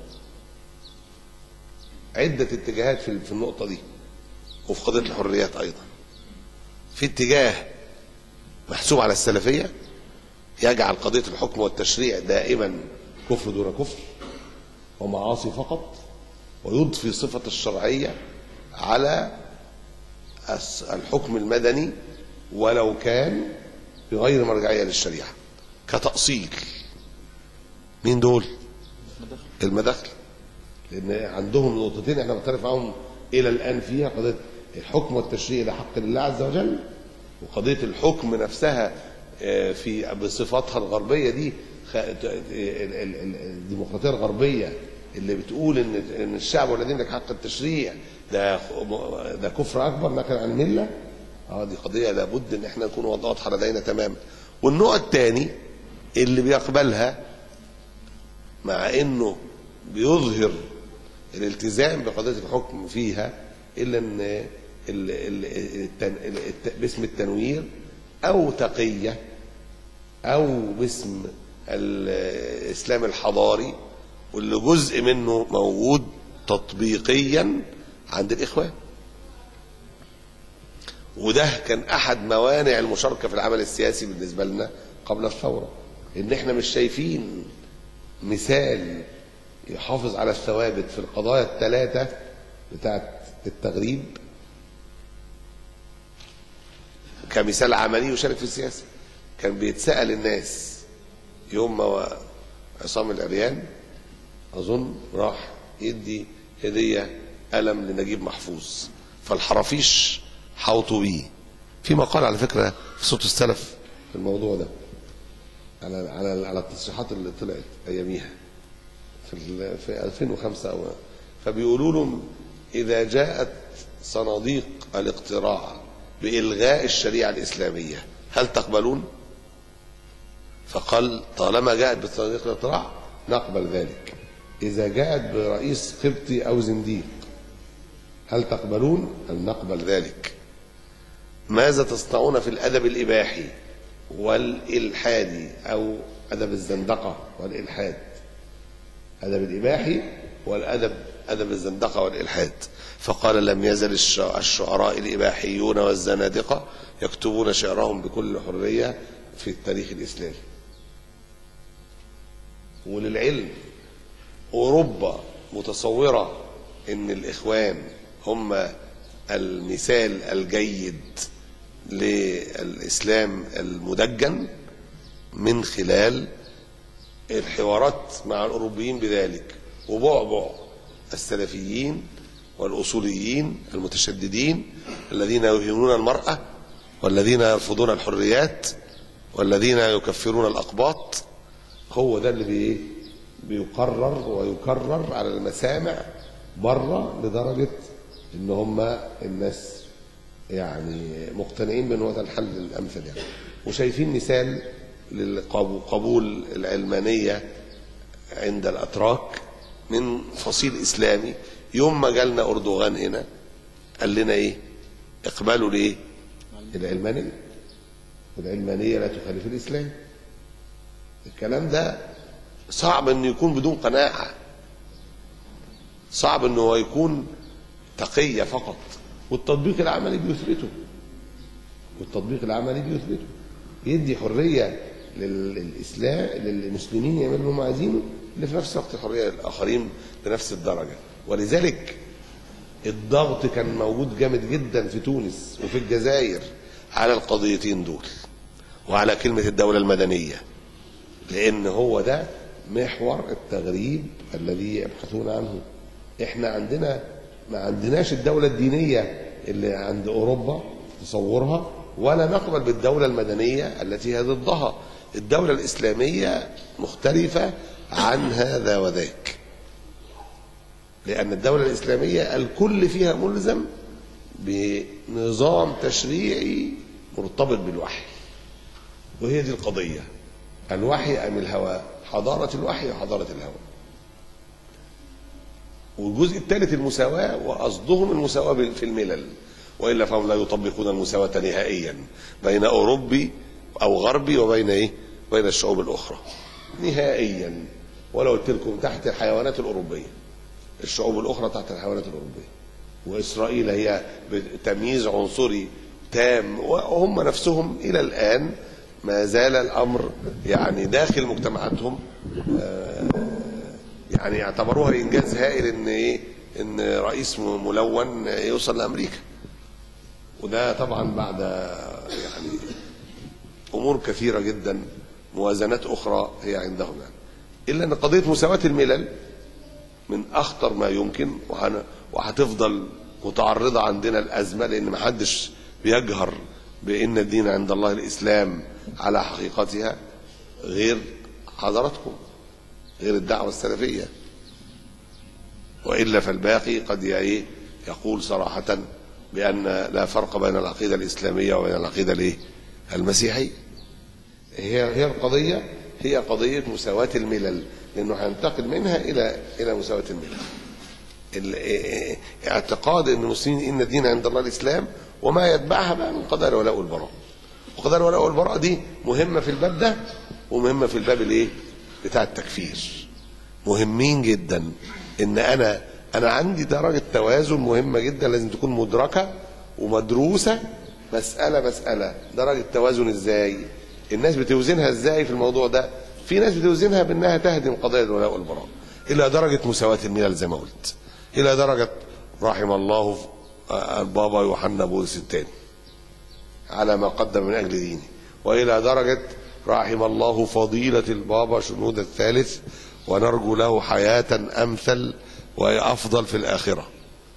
عده اتجاهات في في النقطه دي وفي قضيه الحريات ايضا في اتجاه محسوب على السلفيه يجعل قضيه الحكم والتشريع دائما كفر دون كفر ومعاصي فقط ويضفي صفه الشرعيه على الس- الحكم المدني ولو كان بغير مرجعيه للشريعه كتاصيل مين دول المداخل لان عندهم نقطتين احنا بنختلف معاهم الى الان فيها قضيه الحكم والتشريع ده حق لله عز وجل وقضيه الحكم نفسها آه، في بصفاتها الغربيه دي خ- ال- ال- ال- الديمقراطيه الغربيه اللي بتقول ان ان الشعب والذين لك حق التشريع ده ده كفر اكبر نقل عن المله اه دي قضيه لابد ان احنا نكون واضحه لدينا تماما والنوع الثاني اللي بيقبلها مع انه بيظهر الالتزام بقضيه الحكم فيها الا ان ال- ال- التن- الت- باسم التنوير او تقيه او باسم الاسلام الحضاري واللي جزء منه موجود تطبيقيا عند الاخوان وده كان احد موانع المشاركه في العمل السياسي بالنسبه لنا قبل الثوره ان احنا مش شايفين مثال يحافظ على الثوابت في القضايا الثلاثه بتاعت التغريب كمثال عملي يشارك في السياسه كان بيتسال الناس يوم ما عصام العريان اظن راح يدي هديه قلم لنجيب محفوظ فالحرافيش حوطوا بيه في مقال على فكره في صوت السلف في الموضوع ده على على على التصريحات اللي طلعت اياميها في ال- في 2005 او فبيقولوا لهم اذا جاءت صناديق الاقتراع بالغاء الشريعه الاسلاميه هل تقبلون؟ فقال طالما جاءت بصناديق الاقتراع نقبل ذلك اذا جاءت برئيس قبطي او زنديق هل تقبلون؟ هل نقبل ذلك ماذا تصنعون في الادب الاباحي والالحادي او ادب الزندقه والالحاد ادب الاباحي والادب ادب الزندقه والالحاد فقال لم يزل الش- الشعراء الاباحيون والزنادقه يكتبون شعرهم بكل حريه في التاريخ الاسلامي وللعلم اوروبا متصوره ان الاخوان هم المثال الجيد للاسلام المدجن من خلال الحوارات مع الاوروبيين بذلك وبعبع السلفيين والاصوليين المتشددين الذين يهينون المراه والذين يرفضون الحريات والذين يكفرون الاقباط هو ده اللي بي بيقرر ويكرر على المسامع بره لدرجه ان هم الناس يعني مقتنعين بأن هو ده الحل الأمثل يعني وشايفين مثال للقبول العلمانية عند الأتراك من فصيل إسلامي يوم ما جالنا أردوغان هنا قال لنا إيه اقبلوا لإيه العلمانية والعلمانية لا تخالف الإسلام الكلام ده صعب انه يكون بدون قناعة صعب انه هو يكون تقية فقط والتطبيق العملي بيثبته والتطبيق العملي بيثبته يدي حرية لل- للإسلام للمسلمين يعملوا اللي هم عايزينه اللي في نفس الوقت حرية للآخرين بنفس الدرجة ولذلك الضغط كان موجود جامد جدا في تونس وفي الجزائر على القضيتين دول وعلى كلمة الدولة المدنية لأن هو ده محور التغريب الذي يبحثون عنه احنا عندنا ما عندناش الدولة الدينية اللي عند أوروبا تصورها ولا نقبل بالدولة المدنية التي هي ضدها الدولة الإسلامية مختلفة عن هذا وذاك لأن الدولة الإسلامية الكل فيها ملزم بنظام تشريعي مرتبط بالوحي وهي دي القضية الوحي أم الهوى حضارة الوحي وحضارة الهوى والجزء الثالث المساواة وقصدهم المساواة في الملل وإلا فهم لا يطبقون المساواة نهائيا بين أوروبي أو غربي وبين إيه؟ بين الشعوب الأخرى نهائيا ولو قلت لكم تحت الحيوانات الأوروبية الشعوب الأخرى تحت الحيوانات الأوروبية وإسرائيل هي بتمييز عنصري تام وهم نفسهم إلى الآن ما زال الأمر يعني داخل مجتمعاتهم آه، يعني يعتبروها إنجاز هائل إن إيه إن رئيس ملون يوصل لأمريكا وده طبعا بعد يعني أمور كثيرة جدا موازنات أخرى هي عندهم يعني إلا أن قضية مساواة الملل من أخطر ما يمكن وهن- وهتفضل متعرضة عندنا الأزمة لأن ما حدش بيجهر بأن الدين عند الله الإسلام على حقيقتها غير حضراتكم غير الدعوة السلفية وإلا فالباقي قد ي- إيه يقول صراحة بأن لا فرق بين العقيدة الإسلامية وبين العقيدة الإيه؟ المسيحية هي هي القضية هي قضية مساواة الملل لأنه هينتقل منها إلى إلى مساواة الملل ال- ا- ا- اعتقاد أن المسلمين إن الدين عند الله الإسلام وما يتبعها بقى من قضايا الولاء والبراء وقضايا الولاء والبراء دي مهمة في الباب ده ومهمة في الباب الإيه بتاع التكفير مهمين جدا ان انا انا عندي درجه توازن مهمه جدا لازم تكون مدركه ومدروسه مساله مساله درجه توازن ازاي الناس بتوزنها ازاي في الموضوع ده في ناس بتوزنها بانها تهدم قضايا الولاء والبراء الى درجه مساواه الملل زي ما قلت الى درجه رحم الله البابا يوحنا بولس الثاني على ما قدم من أجل دينه وإلى درجة رحم الله فضيلة البابا شنود الثالث ونرجو له حياة أمثل وأفضل في الآخرة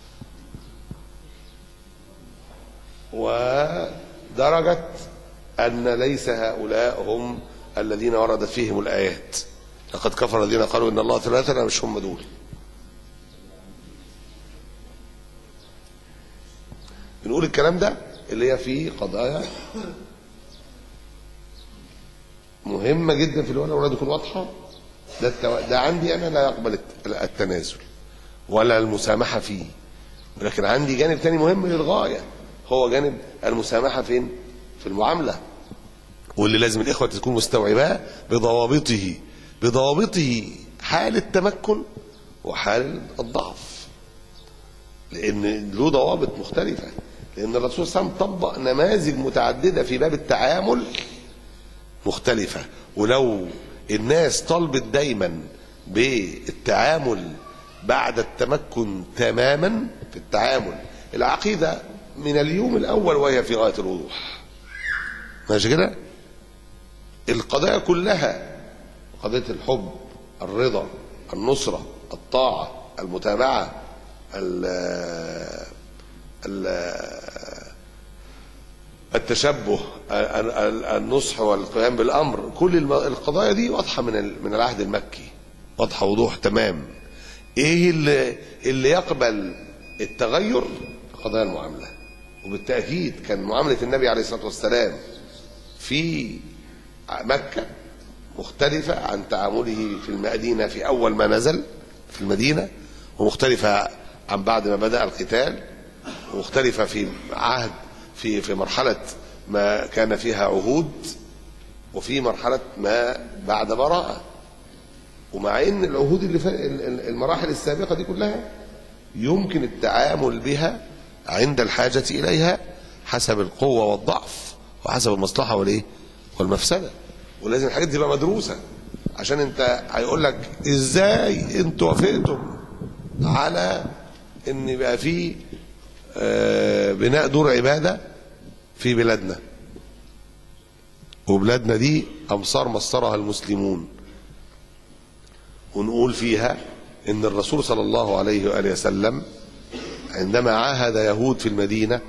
ودرجة أن ليس هؤلاء هم الذين وردت فيهم الآيات لقد كفر الذين قالوا إن الله ثلاثة مش هم دول بنقول الكلام ده اللي هي فيه قضايا مهمة جدا في الولاء والولاد تكون واضحة ده, التو... ده عندي أنا لا يقبل الت- التنازل ولا المسامحة فيه لكن عندي جانب تاني مهم للغاية هو جانب المسامحة فين؟ في المعاملة واللي لازم الإخوة تكون مستوعباه بضوابطه بضوابطه حال التمكن وحال الضعف لان له ضوابط مختلفه لان الرسول صلى الله عليه وسلم طبق نماذج متعدده في باب التعامل مختلفه ولو الناس طلبت دايما بالتعامل بعد التمكن تماما في التعامل العقيده من اليوم الاول وهي في غايه الوضوح ماشي كده القضايا كلها قضيه الحب الرضا النصره الطاعه المتابعه ال ال التشبه ال- ال- النصح والقيام بالامر كل الم- القضايا دي واضحه من ال- من العهد المكي واضحه وضوح تمام ايه اللي اللي يقبل التغير قضايا المعامله وبالتأكيد كان معاملة النبي عليه الصلاة والسلام في مكة مختلفة عن تعامله في المدينة في أول ما نزل في المدينة ومختلفة عن بعد ما بدأ القتال ومختلفة في عهد في في مرحلة ما كان فيها عهود وفي مرحلة ما بعد براءة ومع ان العهود اللي فا... المراحل السابقة دي كلها يمكن التعامل بها عند الحاجة إليها حسب القوة والضعف وحسب المصلحة والايه والمفسدة ولازم الحاجات دي تبقى مدروسة عشان انت هيقول لك ازاي انتوا وافقتم على ان يبقى في آه، بناء دور عبادة في بلادنا وبلادنا دي أمصار مصرها المسلمون ونقول فيها ان الرسول صلى الله عليه وآله وسلم عندما عاهد يهود في المدينة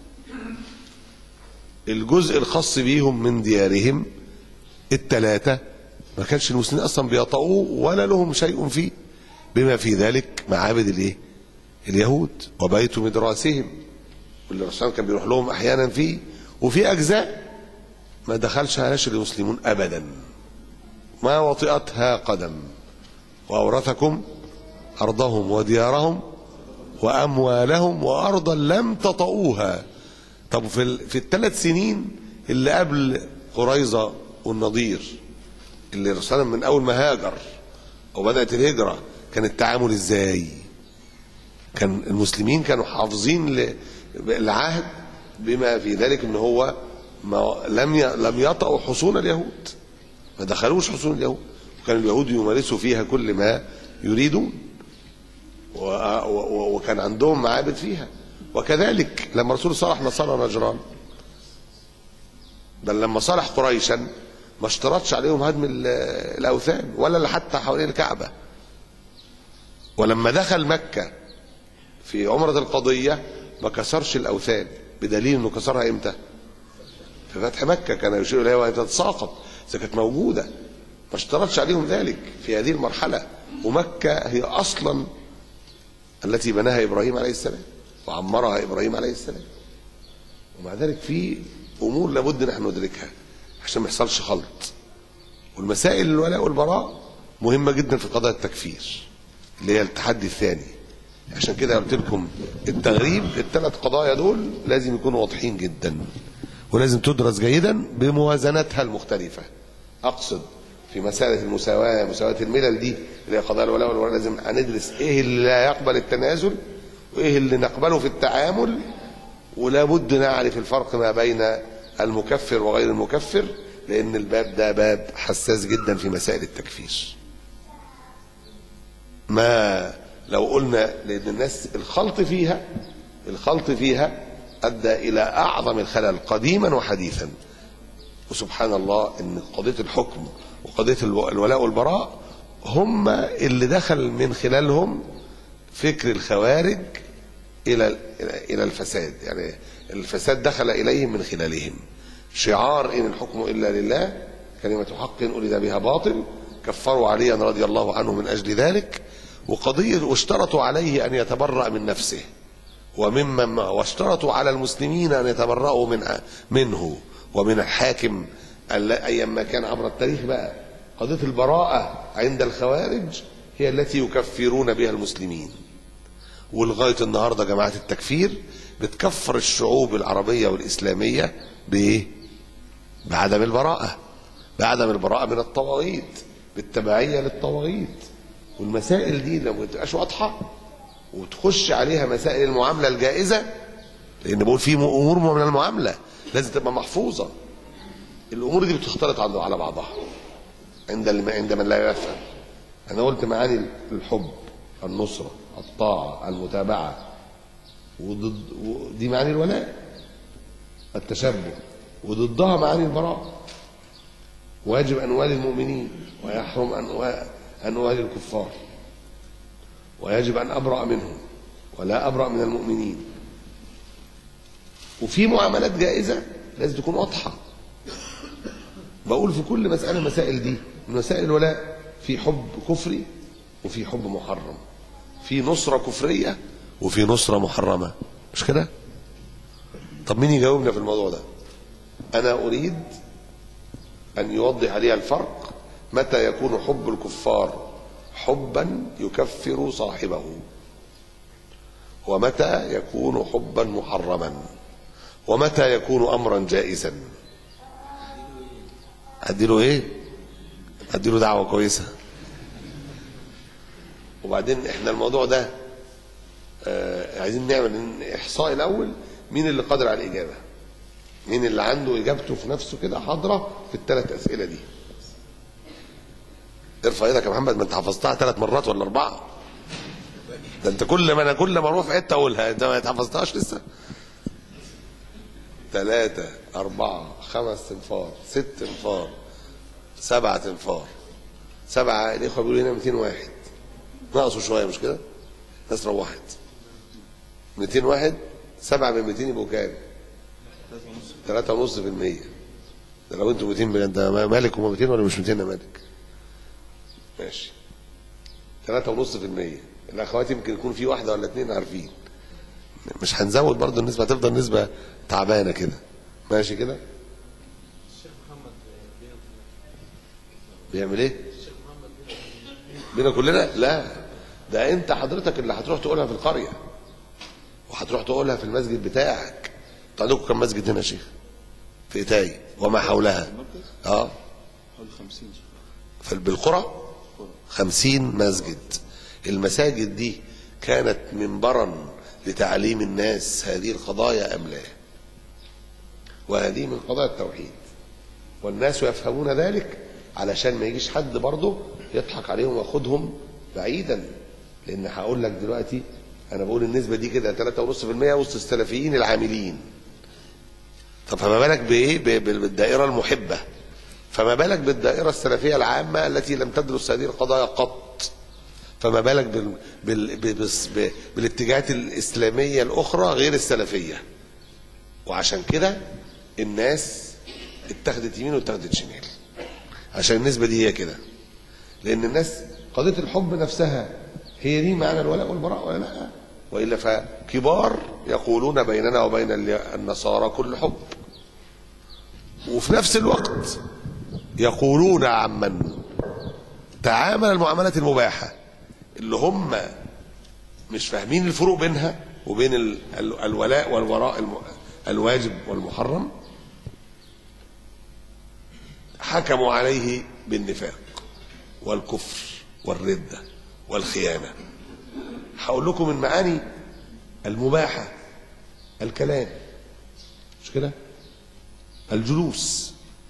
الجزء الخاص بيهم من ديارهم الثلاثة ما كانش المسلمين أصلا بيطؤوه ولا لهم شيء فيه بما في ذلك معابد الايه اليهود وبيت مدراسهم واللي الرسول كان بيروح لهم احيانا فيه وفي اجزاء ما دخلش هاش المسلمون ابدا ما وطئتها قدم واورثكم ارضهم وديارهم واموالهم وارضا لم تطئوها طب في ال... في الثلاث سنين اللي قبل قريظه والنضير اللي الرسول من اول ما هاجر او بدات الهجره كان التعامل ازاي كان المسلمين كانوا حافظين ل- العهد بما في ذلك ان هو ما لم ي... لم يطأوا حصون اليهود ما دخلوش حصون اليهود وكان اليهود يمارسوا فيها كل ما يريدون و... و... وكان عندهم معابد فيها وكذلك لما رسول صالح نصارى نجران بل لما صالح قريشا ما اشترطش عليهم هدم ال- الاوثان ولا اللي حتى حوالين الكعبه ولما دخل مكه في عمره القضيه ما كسرش الاوثان بدليل انه كسرها امتى؟ في فتح مكه كان يشير اليها وهي تتساقط اذا كانت موجوده ما اشترطش عليهم ذلك في هذه المرحله ومكه هي اصلا التي بناها ابراهيم عليه السلام وعمرها ابراهيم عليه السلام ومع ذلك في امور لابد ان احنا ندركها عشان ما يحصلش خلط والمسائل الولاء والبراء مهمه جدا في قضايا التكفير اللي هي التحدي الثاني عشان كده قلت لكم التغريب الثلاث قضايا دول لازم يكونوا واضحين جدا ولازم تدرس جيدا بموازنتها المختلفه اقصد في مساله المساواه مساواه الملل دي اللي هي قضايا الولاء والبراء لازم هندرس ايه اللي لا يقبل التنازل وايه اللي نقبله في التعامل ولا بد نعرف الفرق ما بين المكفر وغير المكفر لان الباب ده باب حساس جدا في مسائل التكفير ما لو قلنا لان الناس الخلط فيها الخلط فيها ادى الى اعظم الخلل قديما وحديثا وسبحان الله ان قضيه الحكم وقضيه الو- الولاء والبراء هم اللي دخل من خلالهم فكر الخوارج الى الى الفساد يعني الفساد دخل اليهم من خلالهم شعار ان الحكم الا لله كلمه حق اريد بها باطل كفروا عليا رضي الله عنه من اجل ذلك وقضيه واشترطوا عليه ان يتبرأ من نفسه وممن معه واشترطوا على المسلمين ان يتبرأوا من منه ومن الحاكم الل- ايام ما كان عبر التاريخ بقى قضيه البراءه عند الخوارج هي التي يكفرون بها المسلمين ولغايه النهارده جماعه التكفير بتكفر الشعوب العربيه والاسلاميه بايه؟ بعدم البراءه بعدم البراءه من الطواغيت بالتبعيه للطواغيت والمسائل دي لو ما تبقاش واضحه وتخش عليها مسائل المعامله الجائزه لان بقول في امور من المعامله لازم تبقى محفوظه الامور دي بتختلط عنده على بعضها عند الم- عند من لا يفهم انا قلت معاني الحب النصره الطاعه المتابعه وضد ودي معاني الولاء التشبه وضدها معاني البراء واجب ان نوالي المؤمنين ويحرم ان أوا- ان نوالي الكفار ويجب ان ابرا منهم ولا ابرا من المؤمنين وفي معاملات جائزه لازم تكون واضحه بقول في كل مساله مسائل دي من مسائل الولاء في حب كفري وفي حب محرم في نصره كفريه وفي نصره محرمه مش كده طب مين يجاوبنا في الموضوع ده انا اريد ان يوضح لي الفرق متى يكون حب الكفار حبا يكفر صاحبه ومتى يكون حبا محرما ومتى يكون امرا جائزا اديله ايه اديله دعوه كويسه وبعدين احنا الموضوع ده آه عايزين نعمل احصاء الاول مين اللي قادر على الاجابه مين اللي عنده اجابته في نفسه كده حاضره في الثلاث اسئله دي ارفع ايدك يا محمد ما انت حفظتها ثلاث مرات ولا اربعه ده انت كل ما انا كل ما اروح في حته اقولها انت ما حفظتهاش لسه ثلاثة أربعة خمس تنفار ست تنفار سبعة تنفار سبعة الإخوة بيقولوا هنا 200 واحد ناقصوا شوية مش كده؟ الناس روحت 200 واحد سبعة من 200 يبقوا كام؟ ثلاثة ونص في المية ده لو انتوا 200 بقى انت مالك هم 200 ولا مش 200 يا مالك؟ ماشي ثلاثة ونص في المية الأخوات يمكن يكون في واحدة ولا اثنين عارفين مش هنزود برضو النسبة هتفضل نسبة تعبانة كده ماشي كده بيعمل ايه بينا كلنا لا ده انت حضرتك اللي هتروح تقولها في القرية وهتروح تقولها في المسجد بتاعك انت عندكم كم مسجد هنا يا شيخ في ايتاي وما حولها اه حوالي 50 في بالقرى خمسين مسجد المساجد دي كانت منبرا لتعليم الناس هذه القضايا أم لا وهذه من قضايا التوحيد والناس يفهمون ذلك علشان ما يجيش حد برضه يضحك عليهم وياخدهم بعيدا لان هقول لك دلوقتي انا بقول النسبه دي كده 3.5% وسط السلفيين العاملين طب فما بالك بايه ب- ب- بالدائره المحبه فما بالك بالدائره السلفيه العامه التي لم تدرس هذه القضايا قط فما بالك بال... بال... ب- بس- ب... بالاتجاهات الاسلاميه الاخرى غير السلفيه وعشان كده الناس اتخذت يمين واتخذت شمال عشان النسبه دي هي كده لان الناس قضيه الحب نفسها هي دي معنى الولاء والبراء ولا لا والا فكبار يقولون بيننا وبين ال- النصارى كل حب وفي نفس الوقت يقولون عمن تعامل المعاملات المباحه اللي هم مش فاهمين الفروق بينها وبين ال- ال- الولاء والبراء الم- الواجب والمحرم حكموا عليه بالنفاق والكفر والردة والخيانة هقول لكم من معاني المباحة الكلام مش كده الجلوس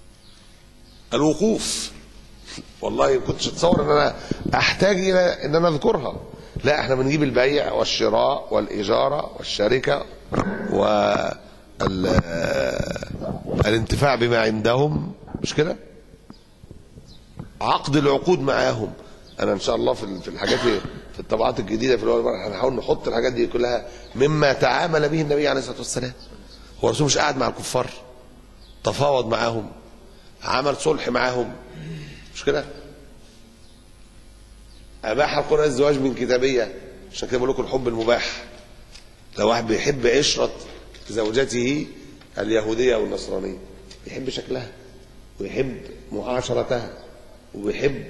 الوقوف والله ما كنتش اتصور ان انا احتاج الى ان انا اذكرها لا احنا بنجيب البيع والشراء والاجاره والشركه و ال- الانتفاع بما عندهم مش كده عقد العقود معاهم انا ان شاء الله في ال- في الحاجات في الطبعات الجديده في الاول مرة هنحاول نحط الحاجات دي كلها مما تعامل به النبي عليه الصلاه والسلام هو الرسول مش قاعد مع الكفار تفاوض معاهم عمل صلح معاهم مش كده اباح القران الزواج من كتابيه عشان كده بقول لكم الحب المباح لو واحد بيحب عشره زوجته اليهوديه او النصرانيه يحب شكلها ويحب معاشرتها ويحب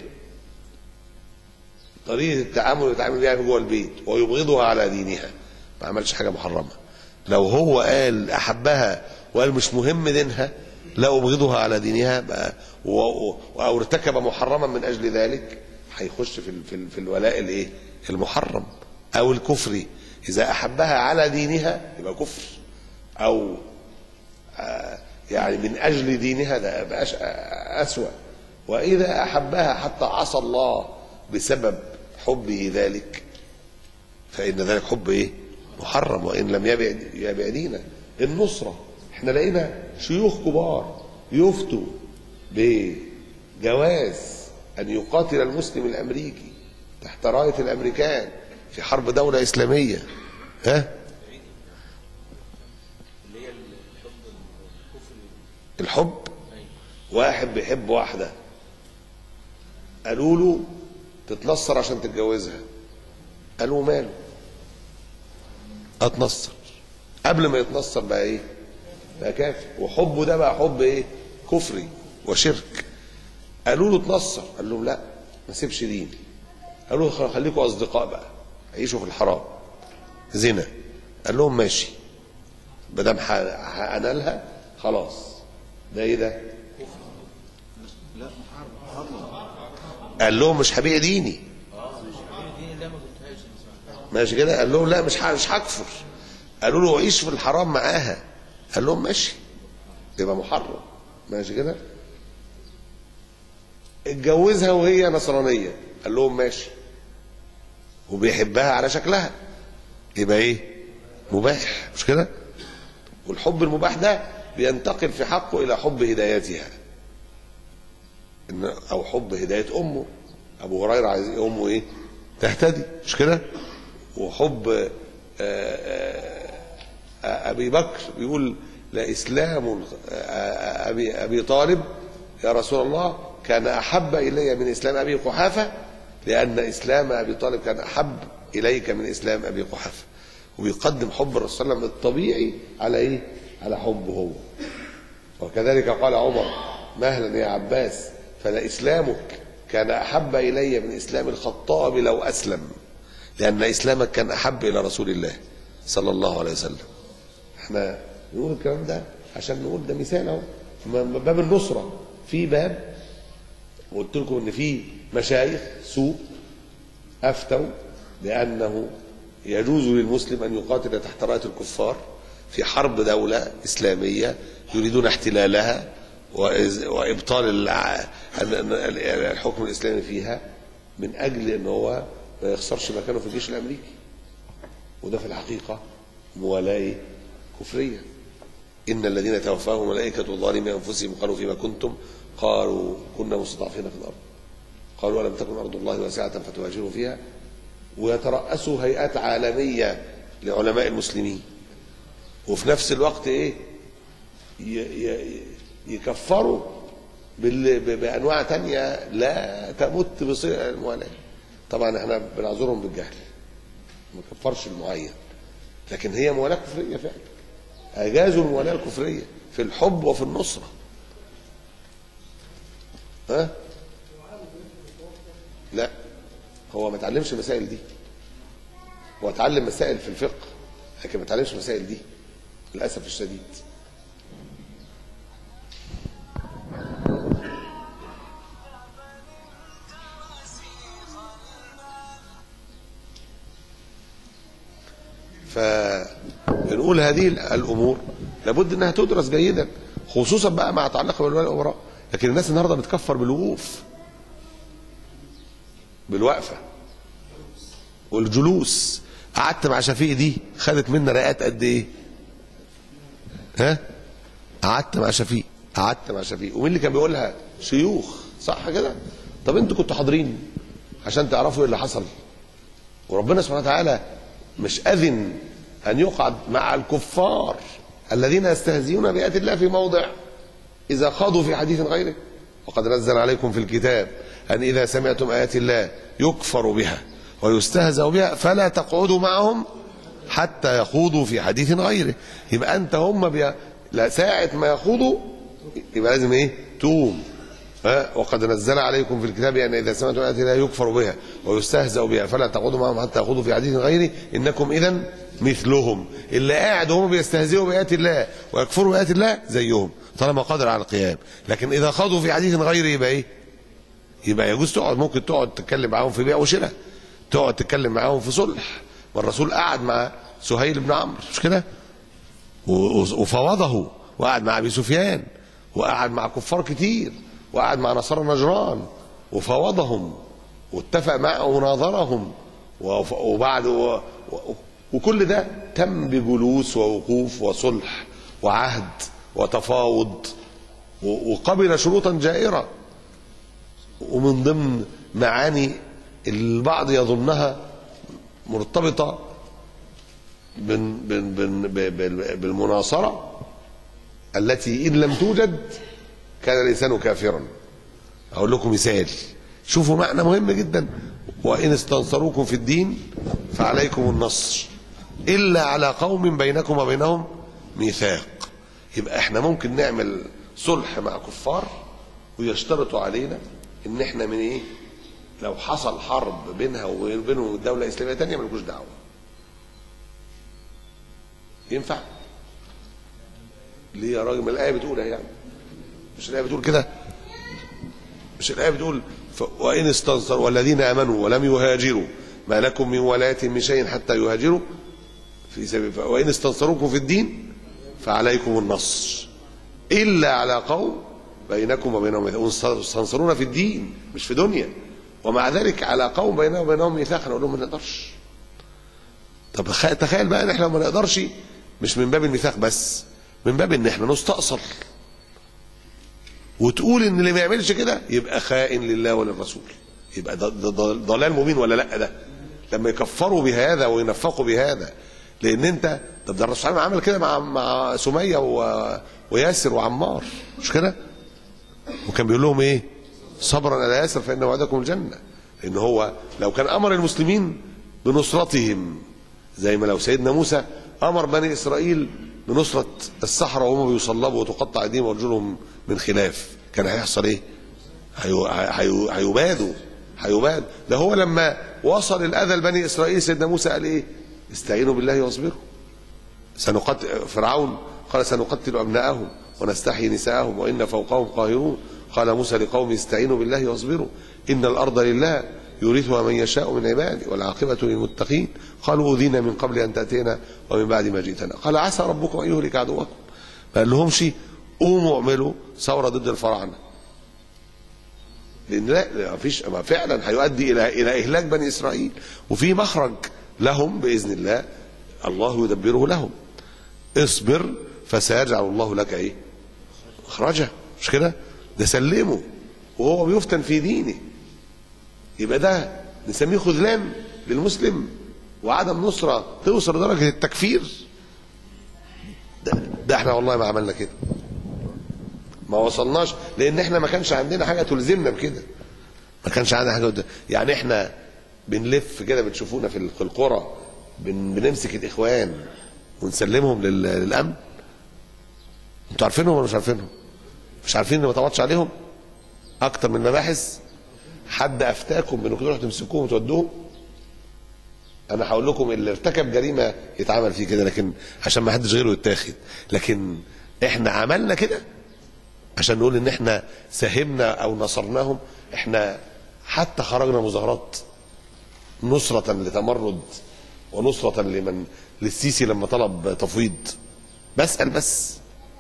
طريقه التعامل اللي يتعامل بيها جوه البيت ويبغضها على دينها ما عملش حاجه محرمه لو هو قال احبها وقال مش مهم دينها لا ابغضها على دينها بقى و- و- او ارتكب محرما من اجل ذلك هيخش في ال- في, ال- في الولاء الايه المحرم او الكفري اذا احبها على دينها يبقى كفر او آه، يعني من اجل دينها ده بقاش اسوا واذا احبها حتى عصى الله بسبب حبه ذلك فان ذلك حب ايه محرم وان لم يبع يبع دينا النصره احنا لقينا شيوخ كبار يفتوا بجواز ان يقاتل المسلم الامريكي تحت رايه الامريكان في حرب دوله اسلاميه ها الحب واحد بيحب واحده قالوا له تتنصر عشان تتجوزها قالوا ماله اتنصر قبل ما يتنصر بقى ايه بقى كافر وحبه ده بقى حب ايه كفري وشرك قالوا له اتنصر قال لهم لا ما سيبش ديني قالوا له خليكم اصدقاء بقى عيشوا في الحرام زنا قال لهم ماشي ما دام هنالها خلاص ده ايه ده قال لهم مش هبيع ديني ماشي كده قال لهم لا مش ه- مش هكفر قالوا له عيش في الحرام معاها قال لهم ماشي يبقى محرم ماشي كده اتجوزها وهي نصرانيه قال لهم ماشي وبيحبها على شكلها يبقى ايه مباح مش كده والحب المباح ده بينتقل في حقه الى حب هدايتها إن او حب هدايه امه ابو هريره عايز امه ايه تهتدي مش كده وحب آه، آه، آه، ابي بكر بيقول لاسلام آه، ابي ابي طالب يا رسول الله كان احب الي من اسلام ابي قحافه لان اسلام ابي طالب كان احب اليك من اسلام ابي قحافه وبيقدم حب الرسول صلى الله عليه وسلم الطبيعي على ايه على حبه هو وكذلك قال عمر مهلا يا عباس فلإسلامك كان أحب إلي من إسلام الخطاب لو أسلم لأن إسلامك كان أحب إلى رسول الله صلى الله عليه وسلم احنا نقول الكلام ده عشان نقول ده مثال اهو م- باب النصرة في باب وقلت لكم ان في مشايخ سوء افتوا بانه يجوز للمسلم ان يقاتل تحت رايه الكفار في حرب دوله اسلاميه يريدون احتلالها وإز- وابطال الع- ال- ال- الحكم الاسلامي فيها من اجل ان هو ما يخسرش مكانه في الجيش الامريكي وده في الحقيقه موالاه كفريه ان الذين توفاهم ملائكه ظالمي انفسهم قالوا فيما كنتم قالوا كنا مستضعفين في الارض قالوا ألم تكن أرض الله واسعة فتهاجروا فيها ويترأسوا هيئات عالمية لعلماء المسلمين وفي نفس الوقت إيه ي- ي- يكفروا بال- ب- بأنواع تانية لا تمت بصيغة الموالاة طبعا احنا بنعذرهم بالجهل ما كفرش المعين لكن هي موالاة كفرية فعلا أجازوا الموالاة الكفرية في الحب وفي النصرة ها لا هو ما اتعلمش المسائل دي هو اتعلم مسائل في الفقه لكن ما اتعلمش المسائل دي للاسف الشديد فنقول هذه الامور لابد انها تدرس جيدا خصوصا بقى مع تعلق بالولاء الامراء لكن الناس النهارده بتكفر بالوقوف بالوقفه والجلوس قعدت مع شفيق دي خدت منا رقات قد ايه ها قعدت مع شفيق قعدت مع شفيق ومين اللي كان بيقولها شيوخ صح كده طب انتوا كنتوا حاضرين عشان تعرفوا ايه اللي حصل وربنا سبحانه وتعالى مش اذن ان يقعد مع الكفار الذين يستهزئون بآيات الله في موضع إذا خاضوا في حديث غيره وقد نزل عليكم في الكتاب أن إذا سمعتم آيات الله يكفر بها ويستهزأ بها فلا تقعدوا معهم حتى يخوضوا في حديث غيره يبقى أنت هم بي... لا ساعة ما يخوضوا يبقى لازم إيه توم ها وقد نزل عليكم في الكتاب أن إذا سمعتم آيات الله يكفر بها ويستهزأ بها فلا تقعدوا معهم حتى يخوضوا في حديث غيره إنكم إذا مثلهم اللي قاعد وهم بيستهزئوا بآيات الله ويكفروا بآيات الله زيهم طالما قادر على القيام لكن إذا خاضوا في حديث غيره يبقى إيه يبقى يجوز تقعد ممكن تقعد تتكلم معاهم في بيع وشراء تقعد تتكلم معاهم في صلح والرسول قعد مع سهيل بن عمرو مش كده و- و- وفوضه وقعد مع ابي سفيان وقعد مع كفار كتير وقعد مع نصارى نجران وفوضهم واتفق معه وناظرهم وف- وبعد و... و... وكل ده تم بجلوس ووقوف وصلح وعهد وتفاوض و... وقبل شروطا جائره ومن ضمن معاني البعض يظنها مرتبطة بن بن بن بال- بالمناصرة التي إن لم توجد كان الإنسان كافرا أقول لكم مثال شوفوا معنى مهم جدا وإن استنصروكم في الدين فعليكم النصر إلا على قوم بينكم وبينهم ميثاق يبقى احنا ممكن نعمل صلح مع كفار ويشترطوا علينا ان احنا من ايه لو حصل حرب بينها وبينهم دولة إسلامية تانية ملكوش دعوة ينفع ليه يا راجل ما الآية بتقول اهي يعني مش الآية بتقول كده مش الآية بتقول ف... وإن استنصروا والذين آمنوا ولم يهاجروا ما لكم من ولاية من شيء حتى يهاجروا في سبيل ف... وإن استنصروكم في الدين فعليكم النصر إلا على قوم بينكم وبينهم استنصرونا في الدين مش في دنيا ومع ذلك على قوم بيننا وبينهم ميثاق نقول لهم ما نقدرش طب تخيل بقى ان احنا ما نقدرش مش من باب الميثاق بس من باب ان احنا نستأصل وتقول ان اللي ما يعملش كده يبقى خائن لله وللرسول يبقى ده ضلال مبين ولا لا ده لما يكفروا بهذا وينفقوا بهذا لان انت طب ده الرسول عمل كده مع مع سميه و... وياسر وعمار مش كده وكان بيقول لهم ايه صبرا على ياسر فان وعدكم الجنه لان هو لو كان امر المسلمين بنصرتهم زي ما لو سيدنا موسى امر بني اسرائيل بنصره السحره وهم بيصلبوا وتقطع ايديهم وارجلهم من خلاف كان هيحصل ايه؟ هيو... هيو... هيبادوا هيباد ده هو لما وصل الاذى لبني اسرائيل سيدنا موسى قال ايه؟ استعينوا بالله واصبروا سنقتل فرعون قال سنقتل ابناءهم ونستحيي نساءهم وان فوقهم قاهرون قال موسى لقوم استعينوا بالله واصبروا ان الارض لله يورثها من يشاء من عباده والعاقبه للمتقين قالوا اوذينا من قبل ان تاتينا ومن بعد ما جئتنا قال عسى ربكم ان يهلك عدوكم ما قال لهمش قوموا اعملوا ثوره ضد الفراعنه لان لا ما فيش ما فعلا هيؤدي الى الى اهلاك بني اسرائيل وفي مخرج لهم باذن الله الله يدبره لهم اصبر فسيجعل الله لك ايه مخرجا مش كده ده سلمه وهو بيفتن في دينه يبقى ده نسميه خذلان للمسلم وعدم نصرة توصل لدرجة التكفير ده, ده احنا والله ما عملنا كده ما وصلناش لان احنا ما كانش عندنا حاجة تلزمنا بكده ما كانش عندنا حاجة يعني احنا بنلف كده بتشوفونا في القرى بن بنمسك الاخوان ونسلمهم للامن انتوا عارفينهم ولا مش عارفينهم مش عارفين ان ما طبطش عليهم اكتر من مباحث حد افتاكم بانكم تروحوا تمسكوهم وتودوهم انا هقول لكم اللي ارتكب جريمه يتعمل فيه كده لكن عشان ما حدش غيره يتاخد لكن احنا عملنا كده عشان نقول ان احنا ساهمنا او نصرناهم احنا حتى خرجنا مظاهرات نصرة لتمرد ونصرة لمن للسيسي لما طلب تفويض بسأل بس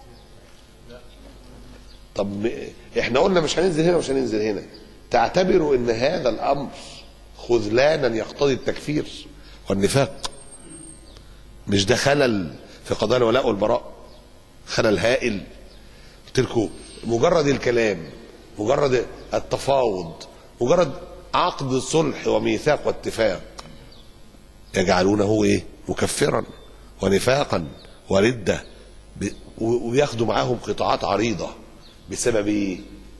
طب احنا قلنا مش هننزل هنا ومش هننزل هنا تعتبروا ان هذا الامر خذلانا يقتضي التكفير والنفاق مش ده خلل في قضايا الولاء والبراء خلل هائل قلت لكم مجرد الكلام مجرد التفاوض مجرد عقد صلح وميثاق واتفاق يجعلونه ايه مكفرا ونفاقا ورده وياخدوا معاهم قطاعات عريضه بسبب ايه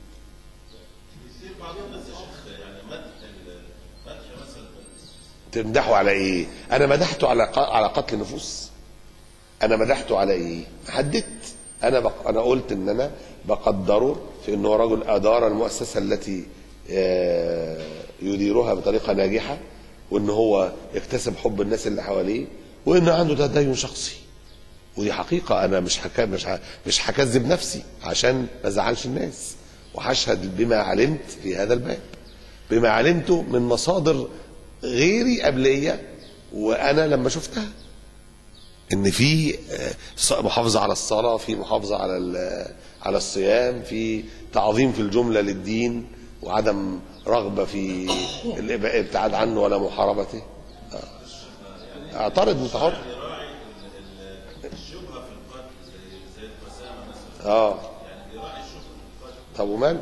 تمدحوا على ايه انا مدحته على على قتل نفوس انا مدحته على ايه حددت انا بق... انا قلت ان انا بقدره في انه رجل ادار المؤسسه التي يديرها بطريقه ناجحه وان هو يكتسب حب الناس اللي حواليه وان عنده تدين شخصي ودي حقيقة أنا مش حكا مش ح... مش هكذب نفسي عشان ما أزعلش الناس وهشهد بما علمت في هذا الباب بما علمته من مصادر غيري قبلية وأنا لما شفتها إن في محافظة على الصلاة في محافظة على على الصيام في تعظيم في الجملة للدين وعدم رغبة في الابتعاد عنه ولا محاربته اعترض انت حر اه طب ومال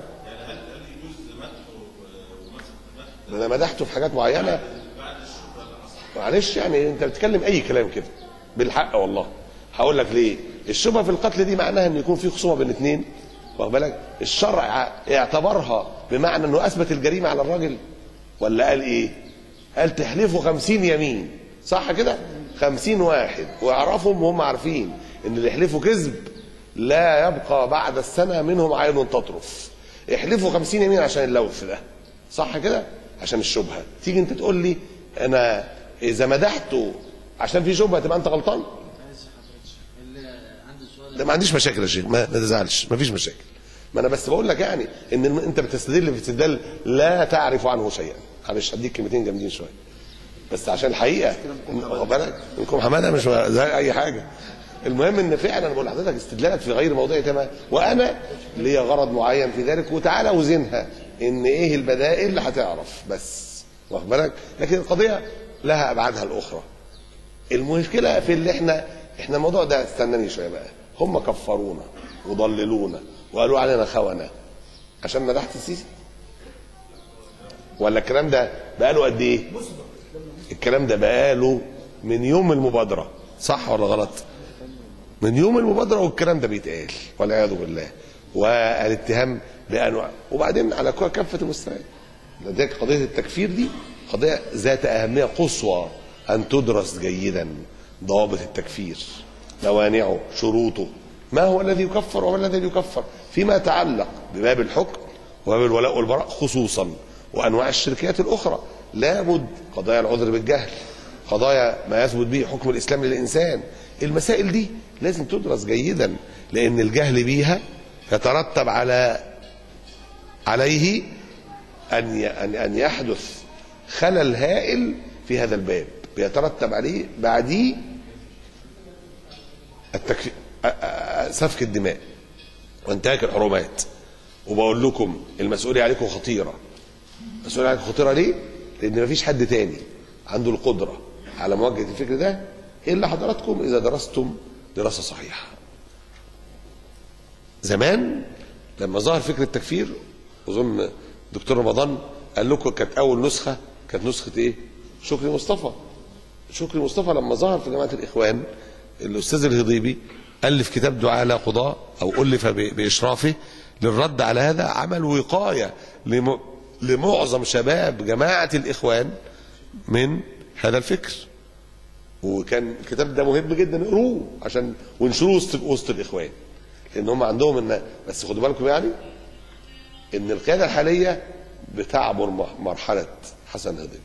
انا مدحته في حاجات معينه معلش يعني انت بتتكلم اي كلام كده بالحق والله هقول لك ليه الشبهه في القتل دي معناها ان يكون في خصومه بين اثنين واخد بالك الشرع اعتبرها بمعنى انه اثبت الجريمه على الراجل ولا قال ايه قال تحلفوا خمسين يمين صح كده خمسين واحد واعرفهم وهم عارفين ان اللي يحلفوا كذب لا يبقى بعد السنه منهم عين تطرف احلفوا خمسين يمين عشان اللوث ده صح كده عشان الشبهه تيجي انت تقول لي انا اذا مدحته عشان في شبهه تبقى انت غلطان ده ما عنديش مشاكل يا شيخ ما ما تزعلش ما فيش مشاكل ما انا بس بقول لك يعني ان الم- انت بتستدل باستدلال لا تعرف عنه شيئا معلش هديك كلمتين جامدين شويه بس عشان الحقيقه واخد بالك منكم حماده مش زي اي حاجه المهم ان فعلا انا بقول لحضرتك استدلالك في غير موضعه تمام وانا ليا غرض معين في ذلك وتعالى وزنها ان ايه البدائل اللي هتعرف بس واخد بالك لكن القضيه لها ابعادها الاخرى المشكله في اللي احنا احنا الموضوع ده استناني شويه بقى هم كفرونا وضللونا وقالوا علينا خونه عشان مدحت السيسي ولا الكلام ده بقاله قد ايه الكلام ده بقاله من يوم المبادره صح ولا غلط من يوم المبادره والكلام ده بيتقال والعياذ بالله والاتهام بانواع وبعدين على كافه المستويات لذلك قضيه التكفير دي قضيه ذات اهميه قصوى ان تدرس جيدا ضوابط التكفير موانعه شروطه ما هو الذي يكفر وما الذي لا يكفر فيما يتعلق بباب الحكم وباب الولاء والبراء خصوصا وانواع الشركيات الاخرى لابد قضايا العذر بالجهل قضايا ما يثبت به حكم الاسلام للانسان المسائل دي لازم تدرس جيدا لان الجهل بيها يترتب على عليه ان ي- ان ان يحدث خلل هائل في هذا الباب بيترتب عليه بعديه التكفي... أ- أ- سفك الدماء وانتهاك الحرمات وبقول لكم المسؤوليه عليكم خطيره المسؤوليه عليكم خطيره ليه؟ لان مفيش حد تاني عنده القدره على مواجهه الفكر ده الا حضراتكم اذا درستم دراسه صحيحه. زمان لما ظهر فكر التكفير اظن دكتور رمضان قال لكم كانت اول نسخه كانت نسخه ايه؟ شكري مصطفى. شكري مصطفى لما ظهر في جماعه الاخوان الاستاذ الهضيبي الف كتاب دعاء لا قضاء او الف ب- باشرافه للرد على هذا عمل وقايه لم... لمعظم شباب جماعه الاخوان من هذا الفكر وكان الكتاب ده مهم جدا اقروه عشان وانشروه وسط وسط الاخوان لان هم عندهم ان بس خدوا بالكم يعني ان القياده الحاليه بتعبر م- مرحله حسن هضيبي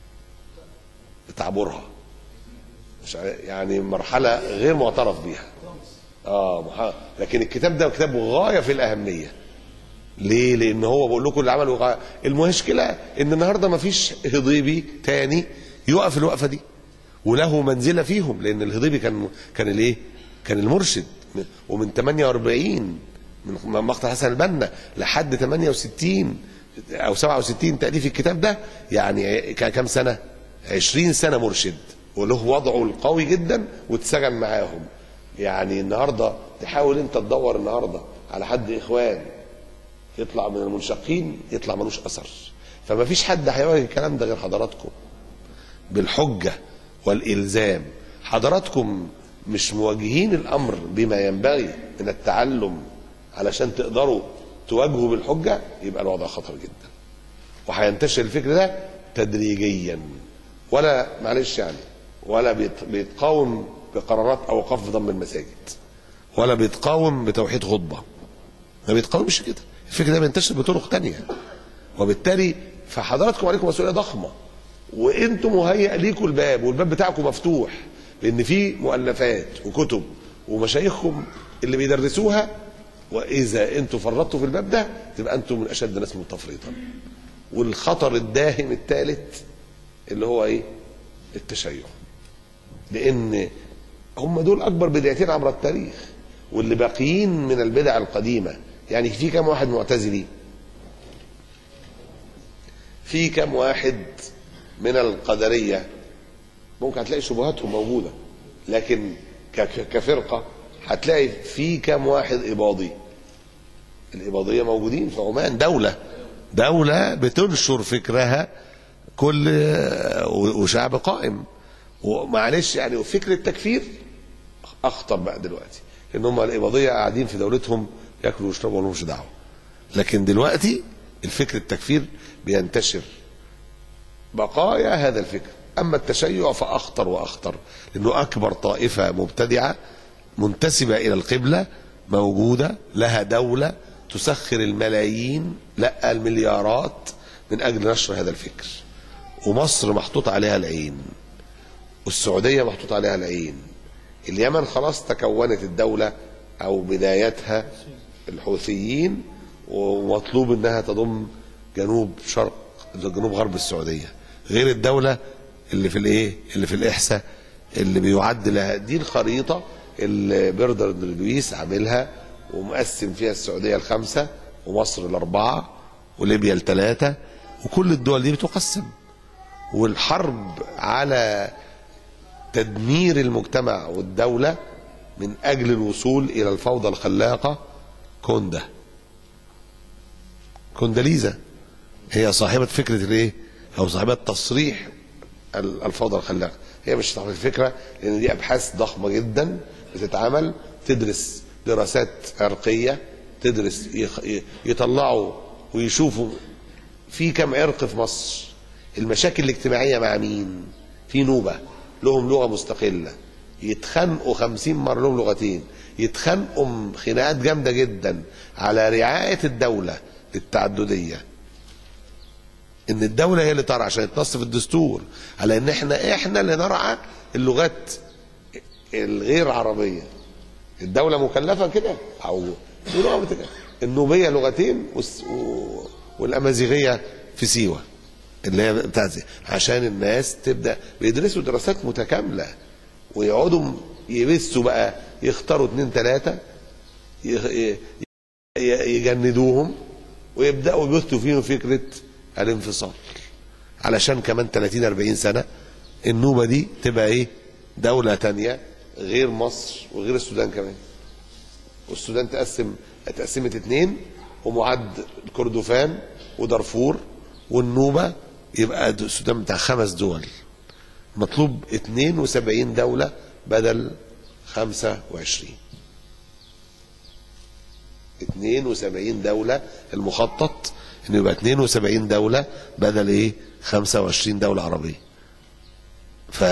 بتعبرها مش عارف- يعني مرحله غير معترف بيها اه مح- لكن الكتاب ده كتاب غايه في الاهميه ليه؟ لان هو بقول لكم اللي عمله غاية. المشكله ان النهارده ما فيش هضيبي تاني يقف الوقفه دي وله منزله فيهم لان الهضيبي كان كان الايه؟ كان المرشد ومن 48 من مقتل حسن البنا لحد 68 او 67 تاليف الكتاب ده يعني ك- كام سنه؟ 20 سنه مرشد وله وضعه القوي جدا واتسجن معاهم يعني النهارده تحاول انت تدور النهارده على حد اخوان يطلع من المنشقين يطلع ملوش اثر فما فيش حد هيواجه الكلام ده غير حضراتكم بالحجه والالزام حضراتكم مش مواجهين الامر بما ينبغي من التعلم علشان تقدروا تواجهوا بالحجه يبقى الوضع خطر جدا وهينتشر الفكر ده تدريجيا ولا معلش يعني ولا بيت- بيتقاوم بقرارات اوقاف ضم المساجد ولا بيتقاوم بتوحيد خطبه ما بيتقاومش كده الفكر ده بينتشر بطرق تانية وبالتالي فحضراتكم عليكم مسؤوليه ضخمه وانتم مهيئ ليكم الباب والباب بتاعكم مفتوح لان في مؤلفات وكتب ومشايخكم اللي بيدرسوها واذا انتم فرطتوا في الباب ده تبقى انتم من اشد الناس متفرطا والخطر الداهم الثالث اللي هو ايه التشيع لان هم دول اكبر بدعتين عبر التاريخ واللي باقيين من البدع القديمه يعني في كم واحد معتزلي في كم واحد من القدريه ممكن هتلاقي شبهاتهم موجوده لكن ك- ك- كفرقه هتلاقي في كم واحد اباضي الاباضيه موجودين في عمان دوله دوله بتنشر فكرها كل وشعب قائم ومعلش يعني فكر التكفير اخطر بقى دلوقتي ان هم الاباضيه قاعدين في دولتهم ياكلوا ويشربوا ولهمش دعوه لكن دلوقتي الفكر التكفير بينتشر بقايا هذا الفكر اما التشيع فاخطر واخطر لانه اكبر طائفه مبتدعه منتسبه الى القبله موجودة لها دولة تسخر الملايين لا المليارات من أجل نشر هذا الفكر ومصر محطوط عليها العين والسعودية محطوط عليها العين اليمن خلاص تكونت الدولة أو بدايتها الحوثيين ومطلوب انها تضم جنوب شرق جنوب غرب السعوديه غير الدوله اللي في الايه اللي في الاحساء اللي بيعد لها دي الخريطه اللي بيردر لويس عاملها ومقسم فيها السعوديه الخمسه ومصر الاربعه وليبيا الثلاثه وكل الدول دي بتقسم والحرب على تدمير المجتمع والدوله من اجل الوصول الى الفوضى الخلاقه كوندا كونداليزا هي صاحبة فكرة الايه او صاحبة تصريح ال- الفوضى الخلاقة هي مش صاحبة الفكرة لان دي ابحاث ضخمة جدا بتتعمل تدرس دراسات عرقية تدرس يخ- ي- يطلعوا ويشوفوا في كم عرق في مصر المشاكل الاجتماعية مع مين في نوبة لهم لغة مستقلة يتخانقوا خمسين مرة لهم لغتين يتخانقوا خناقات جامدة جدا على رعاية الدولة للتعددية ان الدولة هي اللي ترعى عشان يتنص في الدستور على ان احنا احنا اللي نرعى اللغات الغير عربية الدولة مكلفة كده او في لغة بتك- النوبية لغتين والس- و- والامازيغية في سيوة اللي هي بتاعت زي- عشان الناس تبدا بيدرسوا دراسات متكامله ويقعدوا يبثوا بقى يختاروا اتنين تلاته ي- ي- يجندوهم ويبداوا يبثوا فيهم فكره الانفصال علشان كمان 30 40 سنه النوبه دي تبقى ايه دوله تانية غير مصر وغير السودان كمان والسودان تقسم اتقسمت اتنين ومعد كردفان ودارفور والنوبة يبقى د- السودان بتاع خمس دول مطلوب 72 دولة بدل 25 72 دولة المخطط انه يبقى 72 دولة بدل ايه 25 دولة عربية ف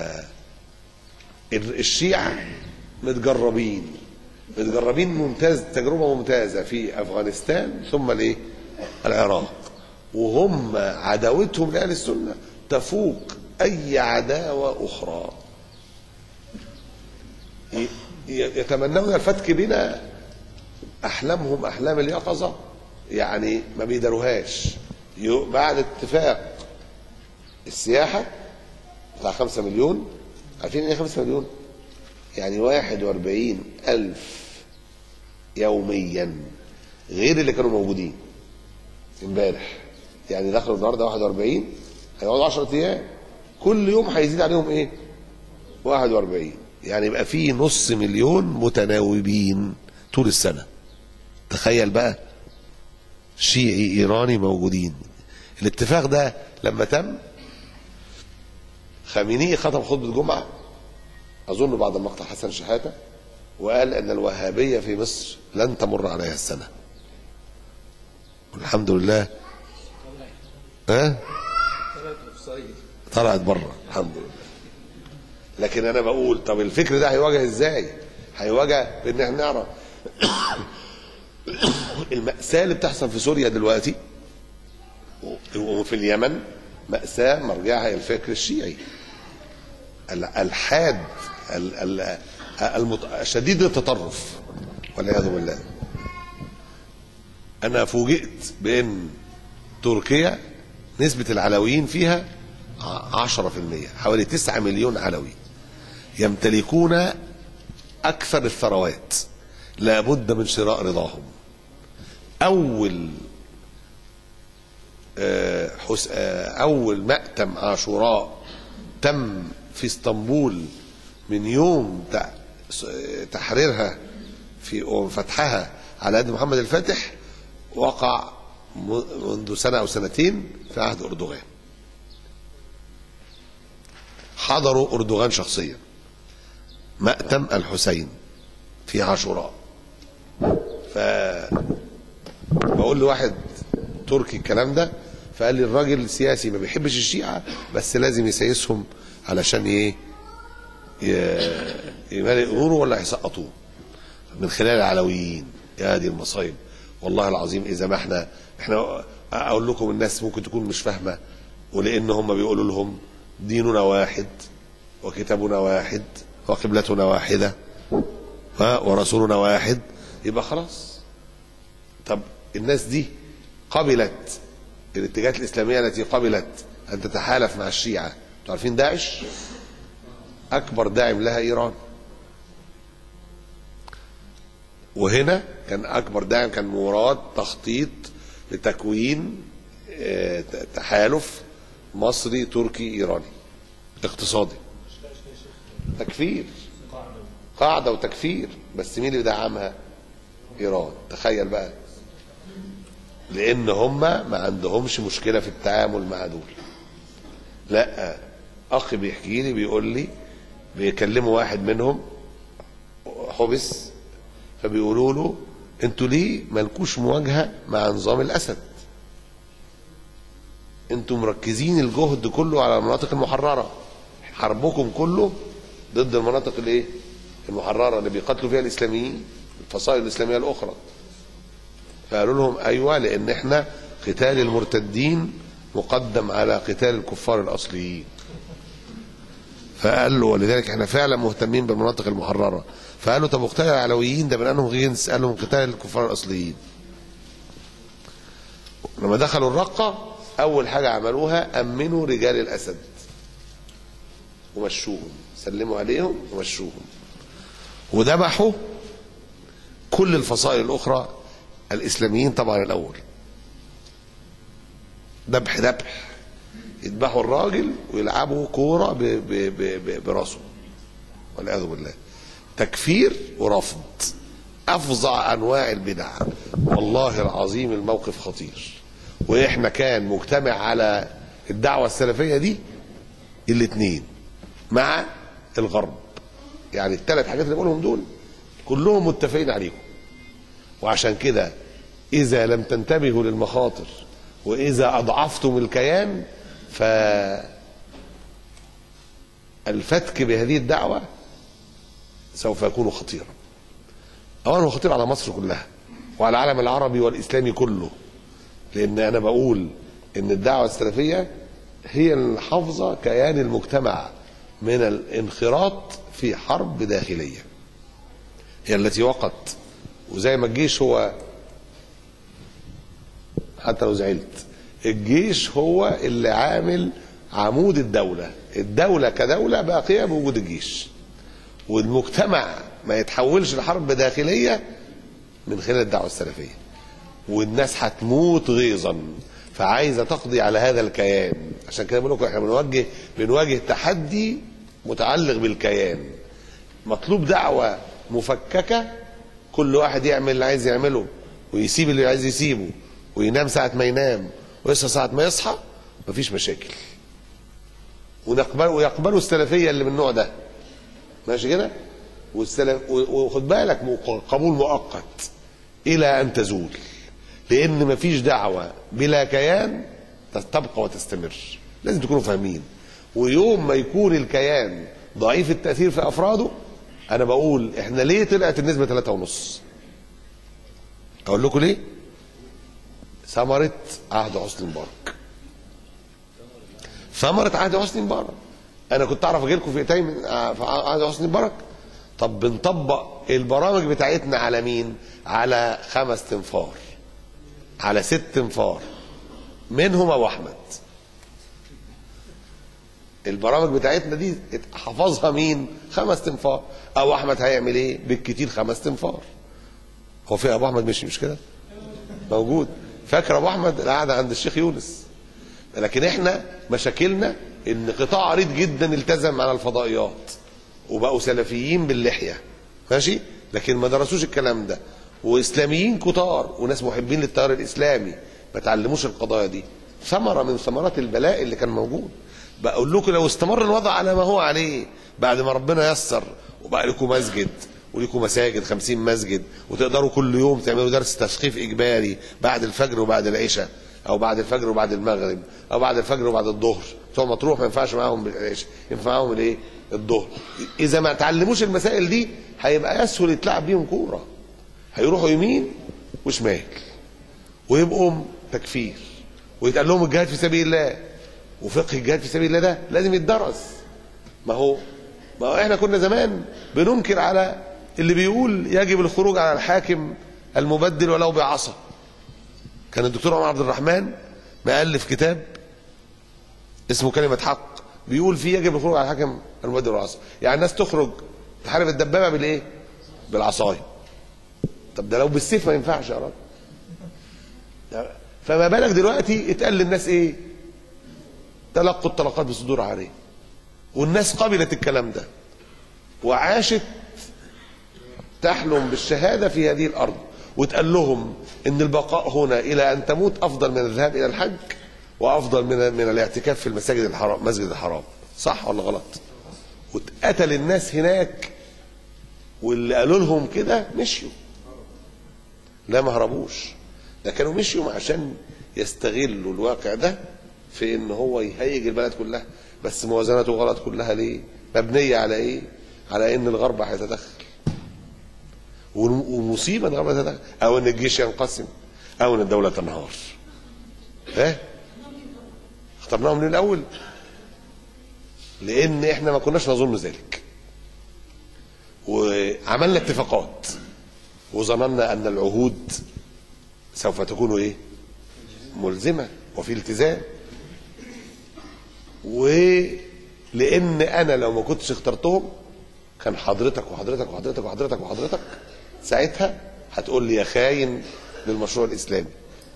ال- الشيعة متجربين متجربين ممتاز تجربة ممتازة في أفغانستان ثم الإيه؟ العراق وهم عداوتهم لأهل السنة تفوق أي عداوة أخرى ي- ي- يتمنون الفتك بنا أحلامهم أحلام اليقظة يعني ما بيداروهاش ي- بعد اتفاق السياحة بتاع خمسة مليون عارفين ايه خمسة مليون يعني واحد واربعين ألف يوميا غير اللي كانوا موجودين امبارح يعني دخلوا النهارده 41 هيقعدوا 10 ايام كل يوم هيزيد عليهم ايه 41 يعني يبقى في نص مليون متناوبين طول السنه تخيل بقى شيعي ايراني موجودين الاتفاق ده لما تم خامنئي خطب خطبه جمعه اظن بعد مقطع حسن شحاته وقال ان الوهابيه في مصر لن تمر عليها السنه والحمد لله ها طلعت بره الحمد لله لكن انا بقول طب الفكر ده هيواجه ازاي هيواجه بان احنا نعرف المأساة اللي بتحصل في سوريا دلوقتي وفي اليمن مأساة مرجعها إلى الفكر الشيعي ال- الحاد ال- ال- المت- شديد التطرف والعياذ بالله أنا فوجئت بأن تركيا نسبة العلويين فيها عشرة في المية حوالي تسعة مليون علوي يمتلكون أكثر الثروات لابد من شراء رضاهم أول آه، حس... آه، أول مأتم عاشوراء تم في اسطنبول من يوم ت- س- تحريرها في وفتحها على يد محمد الفاتح وقع م- منذ سنة أو سنتين في عهد أردوغان حضروا أردوغان شخصيا مأتم الحسين في عاشوراء ف بقول لواحد تركي الكلام ده فقال لي الراجل سياسي ما بيحبش الشيعة بس لازم يسيسهم علشان ايه ي- يمالي اموره ولا هيسقطوه من خلال العلويين يا دي المصايب والله العظيم اذا ما احنا احنا اقول لكم الناس ممكن تكون مش فاهمه ولان هم بيقولوا لهم ديننا واحد وكتابنا واحد وقبلتنا واحده ها ورسولنا واحد يبقى خلاص طب الناس دي قبلت الاتجاهات الاسلاميه التي قبلت ان تتحالف مع الشيعه انتوا عارفين داعش اكبر داعم لها ايران وهنا كان اكبر داعم كان مراد تخطيط لتكوين آه، تحالف مصري تركي ايراني اقتصادي تكفير قاعده وتكفير بس مين اللي بيدعمها ايران تخيل بقى لان هم ما عندهمش مشكله في التعامل مع دول لا اخ بيحكي لي بيقول لي بيكلموا واحد منهم حبس فبيقولوا له انتوا ليه مالكوش مواجهه مع نظام الاسد انتوا مركزين الجهد كله على المناطق المحرره حربكم كله ضد المناطق الايه المحرره اللي بيقاتلوا فيها الاسلاميين الفصائل الاسلاميه الاخرى فقالوا لهم ايوه لان احنا قتال المرتدين مقدم على قتال الكفار الاصليين فقال له ولذلك احنا فعلا مهتمين بالمناطق المحرره فقالوا طب وقتال العلويين ده من انهم جنس قال لهم قتال الكفار الاصليين لما دخلوا الرقه اول حاجه عملوها امنوا رجال الاسد ومشوهم سلموا عليهم ومشوهم وذبحوا كل الفصائل الاخرى الاسلاميين طبعا الاول ذبح ذبح يذبحوا الراجل ويلعبوا كوره ب- ب- ب- ب- براسه والعياذ بالله تكفير ورفض افظع انواع البدع والله العظيم الموقف خطير واحنا كان مجتمع على الدعوه السلفيه دي الاثنين مع الغرب يعني الثلاث حاجات اللي بقولهم دول كلهم متفقين عليهم وعشان كده إذا لم تنتبهوا للمخاطر وإذا أضعفتم الكيان فالفتك بهذه الدعوة سوف يكون خطيرا أولا هو خطير على مصر كلها وعلى العالم العربي والإسلامي كله لأن أنا بقول إن الدعوة السلفية هي الحافظة كيان المجتمع من الانخراط في حرب داخلية هي التي وقت وزي ما الجيش هو حتى لو زعلت الجيش هو اللي عامل عمود الدولة الدولة كدولة باقية بوجود الجيش والمجتمع ما يتحولش لحرب داخلية من خلال الدعوة السلفية والناس هتموت غيظا فعايزة تقضي على هذا الكيان عشان كده بقول لكم احنا بنواجه بنواجه تحدي متعلق بالكيان مطلوب دعوة مفككة كل واحد يعمل اللي عايز يعمله ويسيب اللي عايز يسيبه وينام ساعة ما ينام ويصحى ساعة ما يصحى مفيش مشاكل ونقبل ويقبلوا السلفية اللي من النوع ده ماشي كده والسلف وخد بالك مق- قبول مؤقت إلى أن تزول لأن مفيش دعوة بلا كيان تبقى وتستمر لازم تكونوا فاهمين ويوم ما يكون الكيان ضعيف التأثير في أفراده أنا بقول إحنا ليه طلعت النسبة ثلاثة ونص أقول لكم ليه ثمرة عهد حسني مبارك ثمرة عهد حسني مبارك أنا كنت أعرف أجي لكم في إيتين من في عهد حسني مبارك طب بنطبق البرامج بتاعتنا على مين؟ على خمس تنفار على ست تنفار منهم أبو أحمد البرامج بتاعتنا دي حفظها مين؟ خمس تنفار أبو أحمد هيعمل إيه؟ بالكتير خمس تنفار هو في أبو أحمد مش مش كده؟ موجود فاكر ابو احمد القعده عند الشيخ يونس لكن احنا مشاكلنا ان قطاع عريض جدا التزم على الفضائيات وبقوا سلفيين باللحيه ماشي لكن ما درسوش الكلام ده واسلاميين كتار وناس محبين للتيار الاسلامي ما تعلموش القضايا دي ثمره من ثمرات البلاء اللي كان موجود بقول لكم لو استمر الوضع على ما هو عليه بعد ما ربنا يسر وبقى لكم مسجد وليكم مساجد خمسين مسجد وتقدروا كل يوم تعملوا درس تثقيف إجباري بعد الفجر وبعد العشاء او بعد الفجر وبعد المغرب او بعد الفجر وبعد الظهر بتوع مطروح ما ينفعش معاهم العشاء ينفع معاهم الايه الظهر اذا ما تعلموش المسائل دي هيبقى اسهل يتلعب بيهم كوره هيروحوا يمين وشمال ويبقوا تكفير ويتقال لهم الجهاد في سبيل الله وفقه الجهاد في سبيل الله ده لازم يتدرس ما هو ما هو احنا كنا زمان بننكر على اللي بيقول يجب الخروج على الحاكم المبدل ولو بعصا كان الدكتور عمر عبد الرحمن مؤلف كتاب اسمه كلمة حق بيقول فيه يجب الخروج على الحاكم المبدل والعصا يعني الناس تخرج تحارب الدبابة بالايه بالعصاية طب ده لو بالسيف ما ينفعش يا راجل فما بالك دلوقتي اتقال للناس ايه تلقوا الطلقات بصدور عاريه والناس قبلت الكلام ده وعاشت تحلم بالشهادة في هذه الأرض وتقال لهم إن البقاء هنا إلى أن تموت أفضل من الذهاب إلى الحج وأفضل من من الاعتكاف في المساجد الحرام مسجد الحرام صح ولا غلط واتقتل الناس هناك واللي قالوا لهم كده مشيوا لا ما هربوش ده كانوا مشيوا عشان يستغلوا الواقع ده في ان هو يهيج البلد كلها بس موازنته غلط كلها ليه مبنية على ايه على ان الغرب هيتدخل ومصيبة ان الغرب هيتدخل او ان الجيش ينقسم او ان الدولة تنهار ها اخترناهم من الاول لان احنا ما كناش نظن ذلك وعملنا اتفاقات وظننا ان العهود سوف تكون ايه ملزمة وفي التزام ولان انا لو ما كنتش اخترتهم كان حضرتك وحضرتك وحضرتك وحضرتك وحضرتك ساعتها هتقول لي يا خاين للمشروع الاسلامي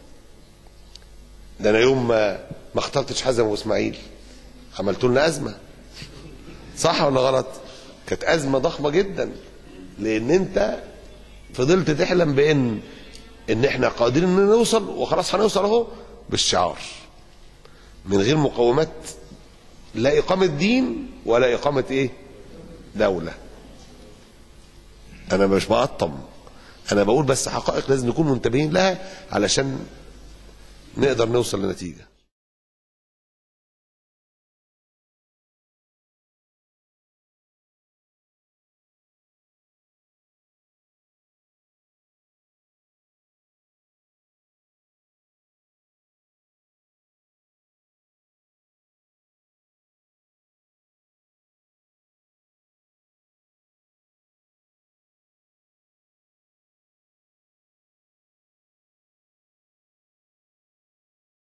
ده انا يوم ما ما اخترتش حزم واسماعيل عملتوا لنا ازمه صح ولا غلط كانت ازمه ضخمه جدا لان انت فضلت تحلم بان ان احنا قادرين ان نوصل وخلاص هنوصل اهو بالشعار من غير مقومات لا إقامة دين ولا إقامة إيه دولة أنا مش بقطم أنا بقول بس حقائق لازم نكون منتبهين لها علشان نقدر نوصل لنتيجة